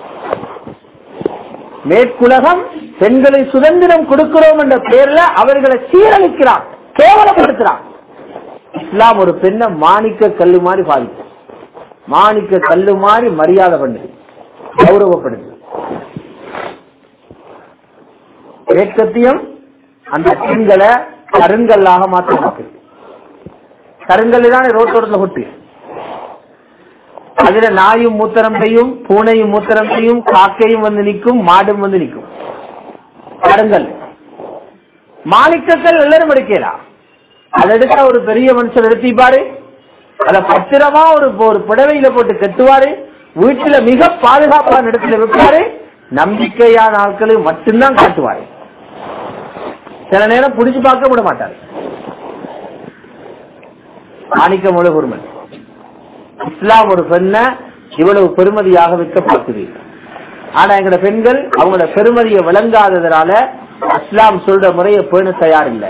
மேற்குலகம் பெண்களை சுதந்திரம் கொடுக்கிறோம் என்ற பேர்ல அவர்களை சீரழிக்கிறான் கேவலப்படுத்துறான் இஸ்லாம் ஒரு பெண்ணை மாணிக்க கல்லு மாதிரி பாதிக்கும் மாணிக்க கல்லு மாதிரி மரியாதை பண்ணுது கௌரவப்படுது மேற்கத்தியம் அந்த பெண்களை கருங்கல்லாக மாற்ற பார்க்குது கருங்கல் தான் ரோட்டோரத்துல கொட்டு அதுல நாயும் மூத்திரம் செய்யும் பூனையும் மூத்திரம் செய்யும் காக்கையும் வந்து நிற்கும் மாடும் வந்து நிற்கும் கருங்கல் மாணிக்கக்கல் எல்லாரும் எடுக்கலாம் அதை எடுத்தா ஒரு பெரிய மனுஷன் எடுத்திப்பாரு அத பத்திரமா ஒரு ஒரு புடவையில போட்டு கட்டுவாரு வீட்டுல மிக பாதுகாப்பான இடத்துல வைப்பாரு நம்பிக்கையான ஆட்களை மட்டும்தான் காட்டுவாரு சில நேரம் புடிச்சு பார்க்க விட மாட்டாரு மாணிக்க முழு பொறுமை இஸ்லாம் ஒரு பெண்ணை இவ்வளவு பெருமதியாக விற்க பார்க்குது ஆனா எங்கட பெண்கள் அவங்களோட பெருமதியை விளங்காததுனால இஸ்லாம் சொல்ற முறையை பேண தயார் இல்லை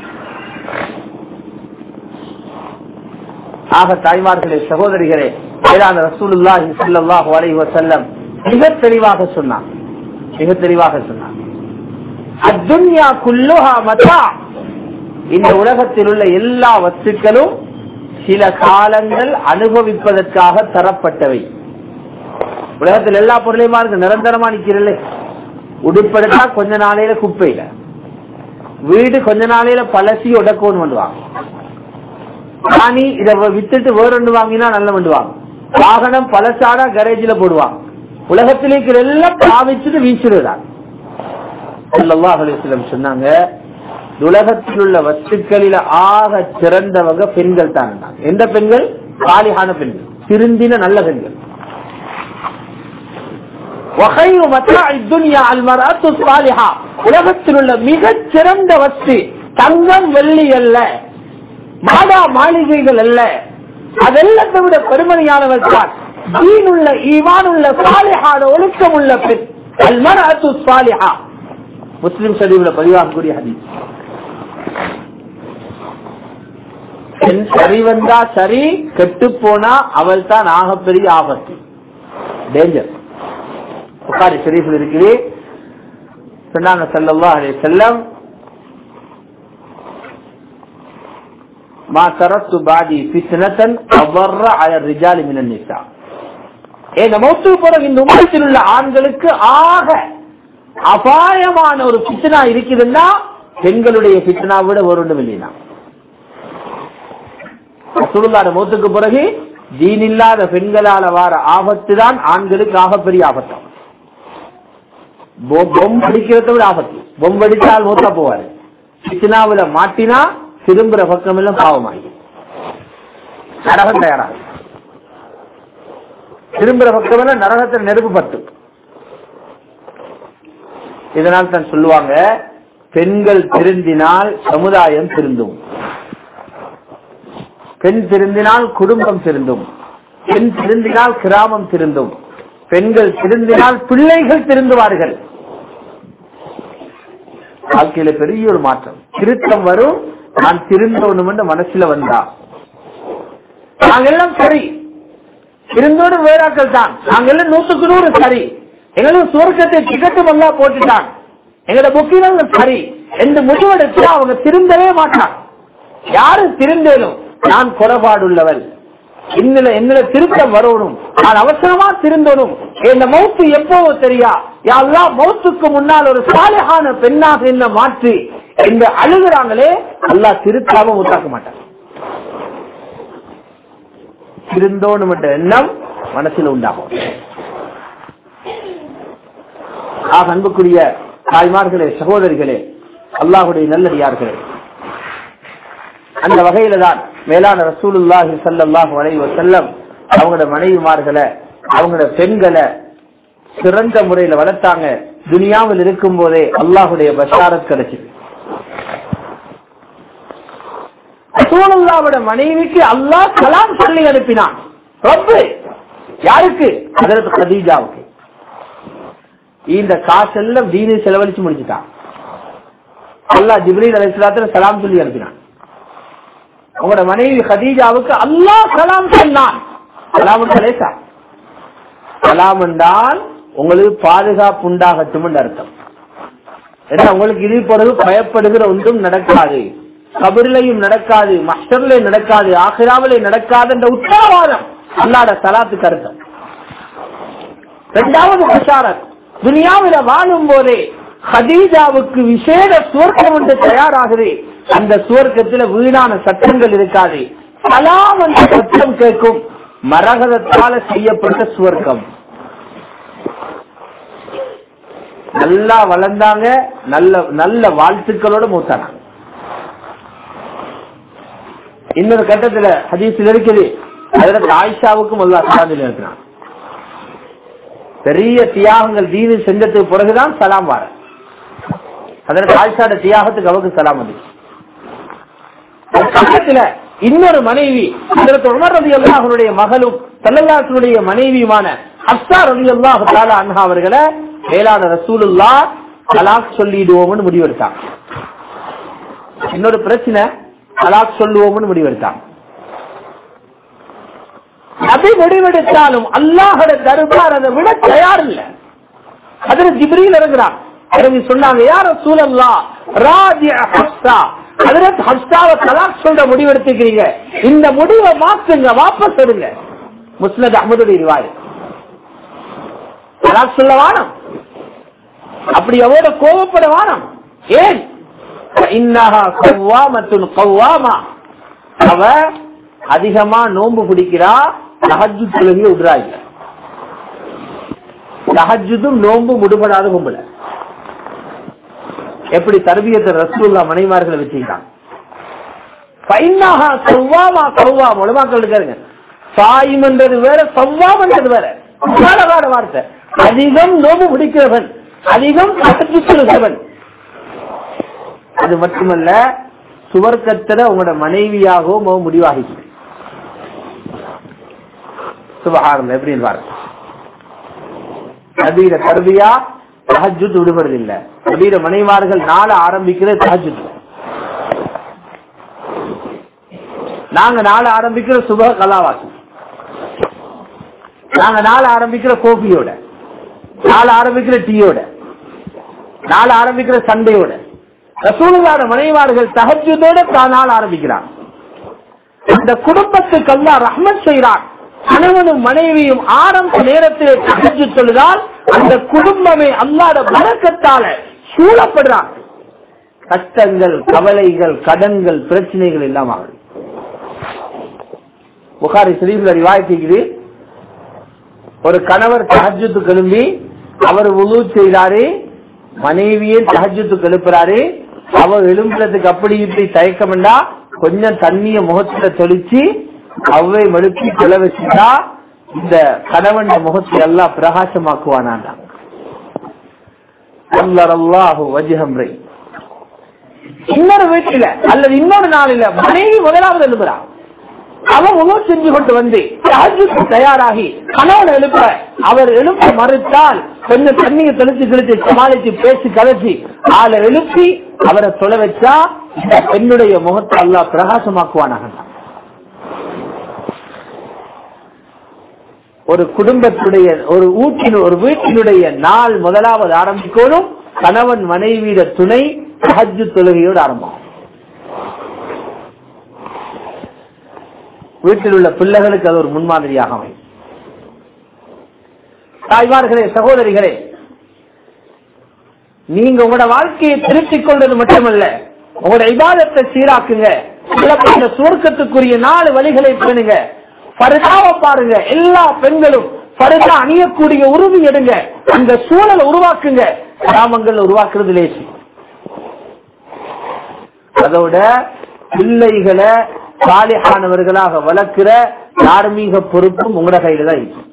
ஆக தாய்மார்களே சகோதரிகளே வேளாண் ரசூலுல்லாஹி ஸல்லல்லாஹு அலைஹி வஸல்லம் மிக தெளிவாக சொன்னார் மிக தெளிவாக சொன்னார் அத்துன்யா குல்லுஹா மதா இந்த உலகத்தில் உள்ள எல்லா வஸ்துக்களும் சில காலங்கள் அனுபவிப்பதற்காக தரப்பட்டவை உலகத்தில் எல்லா பொருளையுமா இருக்கு நிரந்தரமா நிக்கிறல்ல உடுப்படுத்தா கொஞ்ச நாளையில குப்பையில வீடு கொஞ்ச நாளையில பழசி உடக்கோன்னு பண்ணுவாங்க ராணி இத வித்துட்டு வேற ஒன்று வாங்கினா நல்ல பண்ணுவாங்க வாகனம் பழசாடா கரேஜ்ல போடுவாங்க உலகத்தில் இருக்கிற எல்லாம் பாவிச்சுட்டு வீசிடுறாங்க ஸல்லல்லாஹு அலைஹி வஸல்லம் சொன்னாங்க உலகத்தில் உள்ள வஸ்துக்களில ஆக சிறந்தவங்க பெண்கள் தான் எந்த பெண்கள் காலிகான பெண்கள் திருந்தின நல்ல பெண்கள் وخير متاع الدنيا المرأة الصالحة உலகத்தில் உள்ள மிகச் சிறந்த வஸ்து தங்கம் வெள்ளி அல்ல மாதா மாளிகைகள் அல்ல அதெல்லாத்தை விட பெருமதியானவர் தான் தீனுள்ள ஈமானுள்ள சாலிஹான ஒழுக்கம் உள்ள பெண் அல்மரத்து சாலிஹா முஸ்லிம் ஷரீஃப்ல பதிவாகக்கூடிய ஹதீஸ் பெண் சரி வந்தா சரி கெட்டு போனா அவள் தான் ஆகப்பெரிய ஆபத்து டேஞ்சர் புகாரி ஷரீஃபில் இருக்குது சொன்னாங்க ஸல்லல்லாஹு அலைஹி வஸல்லம் ما تركت بعدي فتنة أضر على الرجال من النساء இந்த மௌத்து பிறகு இந்த உலகத்தில் உள்ள ஆண்களுக்கு ஆக அபாயமான ஒரு பித்தனா இருக்குதுன்னா பெண்களுடைய பித்தனா விட ஒரு ஒன்றும் இல்லைனா சுருளாட மௌத்துக்கு பிறகு ஜீன் இல்லாத பெண்களால வார ஆபத்து தான் ஆண்களுக்கு ஆகப்பெரிய ஆபத்தாம் பொம் அடிக்கிறத விட ஆபத்து பொம் அடித்தால் மூத்தா போவாரு பித்தனாவில மாட்டினா திரும்புற பக்கம் எல்லாம் பாவமாகி நரகம் தயாராகும் திரும்புற பக்கம் எல்லாம் நரகத்தில் நெருப்பு பட்டு இதனால் தான் சொல்லுவாங்க பெண்கள் திருந்தினால் சமுதாயம் திருந்தும் பெண் திருந்தினால் குடும்பம் திருந்தும் பெண் திருந்தினால் கிராமம் திருந்தும் பெண்கள் திருந்தினால் பிள்ளைகள் திருந்துவார்கள் வாழ்க்கையில பெரிய ஒரு மாற்றம் திருத்தம் வரும் நான் திருந்தோணும் என்று மனசுல வந்தா நாங்கெல்லாம் சரி இருந்தோடு வேறாக்கள் தான் நாங்கெல்லாம் நூத்துக்கு நூறு சரி எங்களுக்கு சுவர்க்கத்தை டிக்கெட்டு நல்லா போட்டுட்டான் எங்களோட புக்கினங்க சரி எந்த முடிவெடுத்து அவங்க திருந்தவே மாட்டான் யாரு திருந்தேனும் நான் குறைபாடுள்ளவள் என்னில என்னில திருத்தம் வரணும் நான் அவசரமா திருந்தணும் இந்த மௌத்து எப்பவோ தெரியா யாரெல்லாம் மௌத்துக்கு முன்னால் ஒரு சாலையான பெண்ணாக என்ன மாற்றி இந்த அழுகுறாங்களே அல்லா திருத்தாம உத்தாக்க மாட்டான் திருந்தோணும் என்ற எண்ணம் மனசில் உண்டாகும் ஆக அன்புக்குரிய தாய்மார்களே சகோதரிகளே அல்லாஹுடைய நல்லடியார்களே அந்த வகையில தான் மேலான ரசூலுல்லாஹி சல்லாஹு அலைஹி வஸல்லம் அவங்களோட மனைவிமார்களை அவங்களோட பெண்களை சிறந்த முறையில வளர்த்தாங்க துனியாவில் இருக்கும் போதே அல்லாஹுடைய பஷாரத் கிடைச்சது ரசூலுல்லாவோட மனைவிக்கு அல்லாஹ் கலாம் சொல்லி அனுப்பினான் ரப்பு யாருக்கு அதற்கு கதீஜாவுக்கு இந்த காசெல்லாம் தீனி செலவழிச்சு முடிச்சுட்டான் அல்லாஹ் ஜிப்ரீல் அலைஹிஸ்ஸலாத்துல சலாம் சொல்லி அனுப்பினான் உங்களோட மனைவி ஹதீஜாவுக்கு அல்லாஹ் சலாம் சொன்னான் சலாம் லேசா சலாம் என்றால் உங்களுக்கு பாதுகாப்பு உண்டாகட்டும் என்று அர்த்தம் ஏன்னா உங்களுக்கு இது பிறகு பயப்படுகிற ஒன்றும் நடக்காது கபரிலையும் நடக்காது மஸ்டர்லையும் நடக்காது ஆசிராவிலே நடக்காது என்ற உத்தரவாதம் அல்லாட சலாத்துக்கு அர்த்தம் இரண்டாவது பிரசாரத் துனியாவில வாழும் போதே ஹதீஜாவுக்கு விசேட சுவர்க்கம் ஒன்று தயாராகுது அந்த சுவர்க்கத்துல வீணான சட்டங்கள் இருக்காது சலாம் என்ற சட்டம் கேட்கும் மரகதத்தால செய்யப்பட்ட சுவர்க்கம் நல்லா வளர்ந்தாங்க நல்ல நல்ல வாழ்த்துக்களோட மூத்தானாங்க இன்னொரு கட்டத்துல ஹதீஸில் இருக்குது அதற்கு ஆயிஷாவுக்கும் அல்லா சலாமில் இருக்கிறான் பெரிய தியாகங்கள் தீனு செஞ்சதுக்கு பிறகுதான் சலாம் வார அதற்கு ஆயிஷாட தியாகத்துக்கு அவருக்கு சலாம் வந்து பக்கத்துல இன்னொரு மனைவி அதற்கு உமர் ரவி அல்லாஹனுடைய மகளும் தல்லல்லாசனுடைய மனைவியுமான அப்சா ரவி அல்லாஹு தாலா அன்ஹா அவர்களை மேலான ரசூலுல்லா தலாக் சொல்லிடுவோம்னு முடிவெடுத்தாங்க இன்னொரு பிரச்சனை தலாக் சொல்லுவோம்னு முடிவெடுத்தாங்க அது முடிவெடுத்தாலும் அல்லாஹோட தர்பார் அதை விட தயார் இல்ல அதுல ஜிப்ரீல் இறங்குறான் இறங்கி சொன்னாங்க யார சூழல்லா ராஜி ஹஸ்தா அதற்கு ஹஸ்தாவை தலாக் சொல்ற முடிவெடுத்துக்கிறீங்க இந்த முடிவை மாத்துங்க வாபஸ் எடுங்க முஸ்லத் அஹமதுடைய ரிவாய் தலாக் சொல்ல வானம் அப்படி அவரோட கோபப்பட வானம் ஏன் இன்னஹா கவ்வாமத்துன் கவ்வாமா அவ அதிகமா நோன்பு பிடிக்கிறா தஹஜு தொழுகி விடுறா இல்ல தஹஜுதும் நோன்பு முடுபடாத கும்பல எப்படி தர்பியத்தை ரசூல்லா மனைமார்களை வச்சுக்கிறாங்க பைனாகா சவ்வாமா கவ்வா முழுமாக்கள் இருக்காருங்க சாயிமன்றது வேற சவ்வாமன்றது வேற அழகான வார்த்தை அதிகம் நோம்பு பிடிக்கிறவன் அதிகம் கட்டத்து சொல்கிறவன் அது மட்டுமல்ல சுவர்க்கத்துல உங்களோட மனைவியாகவும் அவன் முடிவாகிச்சு சுபகாரம் எப்படின்னு பாருங்க நபீர தர்பியா தஹஜுத் விடுபடுறது இல்ல நபீர மனைவார்கள் நாள ஆரம்பிக்கிறது தஹஜுத் நாங்க நாள ஆரம்பிக்கிற சுப கலாவாசி நாங்க நாள ஆரம்பிக்கிற கோபியோட நாள ஆரம்பிக்கிற டீயோட நாள ஆரம்பிக்கிற சண்டையோட ரசூலுல்லாத மனைவார்கள் தகஜதோட நாள் ஆரம்பிக்கிறான் அந்த குடும்பத்துக்கு அல்லா ரஹ்மத் செய்கிறான் கணவனும் மனைவியும் ஆரம்ப நேரத்திலே தகஜு தொழுதால் அந்த குடும்பமே அல்லாத வழக்கத்தால சூழப்படுறாங்க கஷ்டங்கள் கவலைகள் கடன்கள் பிரச்சனைகள் எல்லாம் ஆகுது புகாரி சிறீப்ல ரிவாய்த்திக்குது ஒரு கணவர் தஹஜுத்து கிளம்பி அவர் உழு செய்தாரு மனைவியே தஹஜுத்து எழுப்புறாரு அவர் எழும்புறதுக்கு அப்படி இப்படி தயக்கம்டா கொஞ்சம் தண்ணிய முகத்துல தெளிச்சு அவை மழுப்பி கொல வச்சுட்டா இந்த கணவன் முகத்தை எல்லாம் பிரகாசமாக்குவானாண்டா அல்லாஹு வஜிஹம்ரை இன்னொரு வீட்டில அல்லது இன்னொரு நாளில மனைவி முதலாவது எழுப்புறான் அவன் உணவு செஞ்சு கொண்டு வந்து தஹஜ்ஜுக்கு தயாராகி கணவன் எழுப்ப அவர் எழுப்ப மறுத்தால் கொஞ்சம் தண்ணியை தெளிச்சு தெளிச்சு சமாளிச்சு பேசி கலைச்சி ஆளை எழுப்பி அவரை தொலை வச்சா இந்த பெண்ணுடைய முகத்தை அல்லா பிரகாசமாக்குவானாக ஒரு குடும்பத்துடைய ஒரு ஊட்டின் ஒரு வீட்டினுடைய நாள் முதலாவது ஆரம்பிக்கணும் கணவன் மனைவியிட துணை தஹஜ்ஜு தொழுகையோடு ஆரம்பம் வீட்டில் உள்ள பிள்ளைகளுக்கு அது ஒரு முன்மாதிரியாக அமையும் தாய்மார்களே சகோதரிகளே நீங்க உங்களோட வாழ்க்கையை திருத்திக் கொள்வது மட்டுமல்ல உங்களோட இபாதத்தை சீராக்குங்க சொல்லப்பட்ட சுவர்க்கத்துக்குரிய நாலு வழிகளை பேணுங்க பரிதாவை பாருங்க எல்லா பெண்களும் பரிதா அணியக்கூடிய உறுதி எடுங்க அந்த சூழலை உருவாக்குங்க கிராமங்கள் உருவாக்குறது லேசி அதோட பிள்ளைகளை சாலிஹானவர்களாக வளர்க்கிற தார்மீக பொறுப்பும் உங்களோட கையில தான் இருக்கு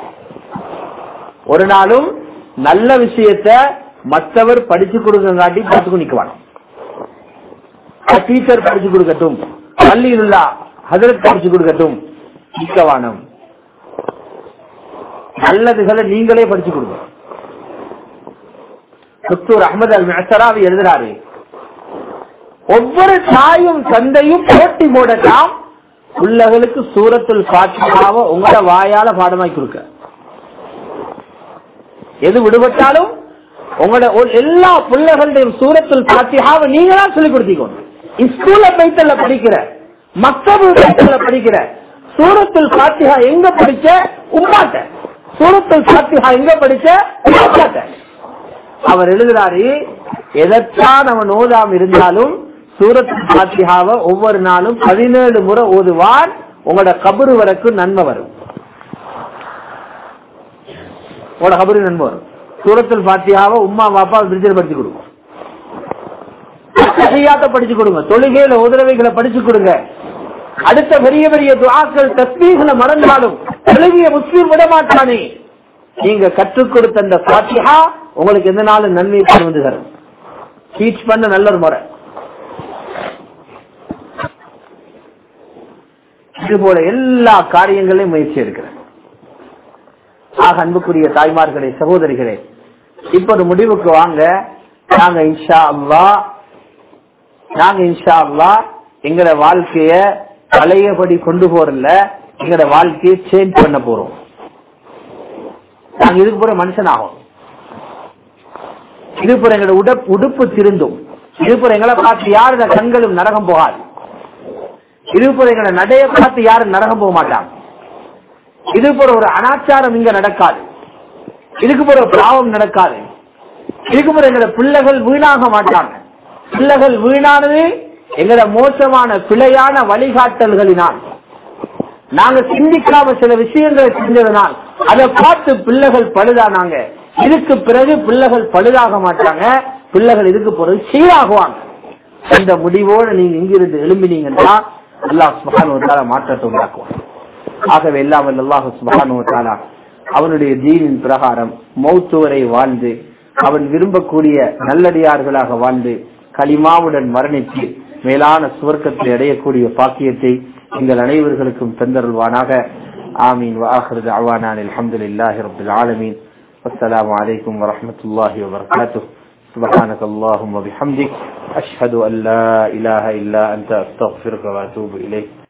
ஒரு நாளும் நல்ல விஷயத்த மற்றவர் படிச்சு கொடுக்கங்காட்டி பார்த்துக்கு நிக்கணும் டீச்சர் படிச்சு கொடுக்கட்டும் பள்ளியில் உள்ள ஹதரத் படிச்சு கொடுக்கட்டும் நிக்கவானம் நல்லதுகளை நீங்களே படிச்சு கொடுங்க டாக்டர் அகமது அல் மெசராவி எழுதுறாரு ஒவ்வொரு தாயும் தந்தையும் போட்டி போடலாம் பிள்ளைகளுக்கு சூரத்தில் பாத்தியாவ உங்களோட வாயால பாடமாக்கி கொடுக்க எது விடுபட்டாலும் உங்களோட எல்லா பிள்ளைகளுடையும் சூரத்தில் பாத்தியாவ நீங்க தான் சொல்லிக் கொடுத்தீங்க ஸ்கூல்ல பைத்தல்ல படிக்கிற மக்கள் பைத்தல்ல படிக்கிற சூரத்தில் பாத்தியா எங்க படிச்ச உமாட்ட சூரத்தில் பாத்தியா எங்க படிச்ச உமாட்ட அவர் எழுதுறாரு எதற்கான் அவன் ஓதாம இருந்தாலும் சூரத் பாத்தியாவை ஒவ்வொரு நாளும் பதினேழு முறை ஓதுவான் உங்களோட கபரு வரைக்கும் நன்மை வரும் உங்களோட கபரு நன்மை வரும் சூரத்தில் பாத்தியாவை உமா பாப்பா பிரிட்ஜர் படிச்சு கொடுங்க சரியாத்த படிச்சு கொடுங்க தொழுகையில உதரவைகளை படிச்சு கொடுங்க அடுத்த பெரிய பெரிய துவாக்கள் தஸ்மீகளை மறந்தாலும் தொழுகிய முஸ்லீம் விட மாட்டானே நீங்க கற்றுக் கொடுத்த அந்த பாத்தியா உங்களுக்கு எந்த நாளும் நன்மை கொண்டு வந்து தரும் டீச் பண்ண நல்ல ஒரு முறை இது போல எல்லா காரியங்களையும் முயற்சி எடுக்கிறேன் ஆக அன்புக்குரிய தாய்மார்களே சகோதரிகளே இப்ப ஒரு முடிவுக்கு வாங்க நாங்க இன்ஷா அல்லா நாங்க இன்ஷா அல்லா எங்கட வாழ்க்கைய பழையபடி கொண்டு போறல எங்கட வாழ்க்கையை சேஞ்ச் பண்ண போறோம் நாங்க இதுக்கு போற மனுஷன் ஆகும் இது போற எங்களோட உடப் உடுப்பு திருந்தும் இது போற எங்களை பார்த்து யாரு கண்களும் நரகம் போகாது இது போல எங்களை நடைய பார்த்து யாரும் நரகம் போக மாட்டாங்க இது போல ஒரு அனாச்சாரம் இங்க நடக்காது இதுக்கு போற பாவம் நடக்காது இதுக்கு போற எங்களோட பிள்ளைகள் வீணாக மாட்டாங்க பிள்ளைகள் வீணானது எங்களோட மோசமான பிழையான வழிகாட்டல்களினால் நாங்க சிந்திக்காம சில விஷயங்களை செஞ்சதுனால் அதை பார்த்து பிள்ளைகள் பழுதானாங்க இதுக்கு பிறகு பிள்ளைகள் பழுதாக மாட்டாங்க பிள்ளைகள் இதுக்கு பிறகு சீராகுவாங்க இந்த முடிவோடு நீங்க இங்கிருந்து எழும்பினீங்கன்னா அல்லாஹ் சுபகான மாற்றத்தை உண்டாக்குவான் ஆகவே எல்லாம் அல்லாஹ் சுபகான அவனுடைய தீனின் பிரகாரம் மௌத்து வரை வாழ்ந்து அவன் விரும்பக்கூடிய நல்லடியார்களாக வாழ்ந்து களிமாவுடன் மரணித்து மேலான சுவர்க்கத்தை அடையக்கூடிய பாக்கியத்தை எங்கள் அனைவர்களுக்கும் தந்தருள்வானாக ஆமீன் வாஹர் அவானான் அலமதுல்லாஹி ரபுல் ஆலமீன் والسلام عليكم ورحمة الله وبركاته سبحانك اللهم وبحمدك أشهد أن لا إله إلا أنت أستغفرك وأتوب إليك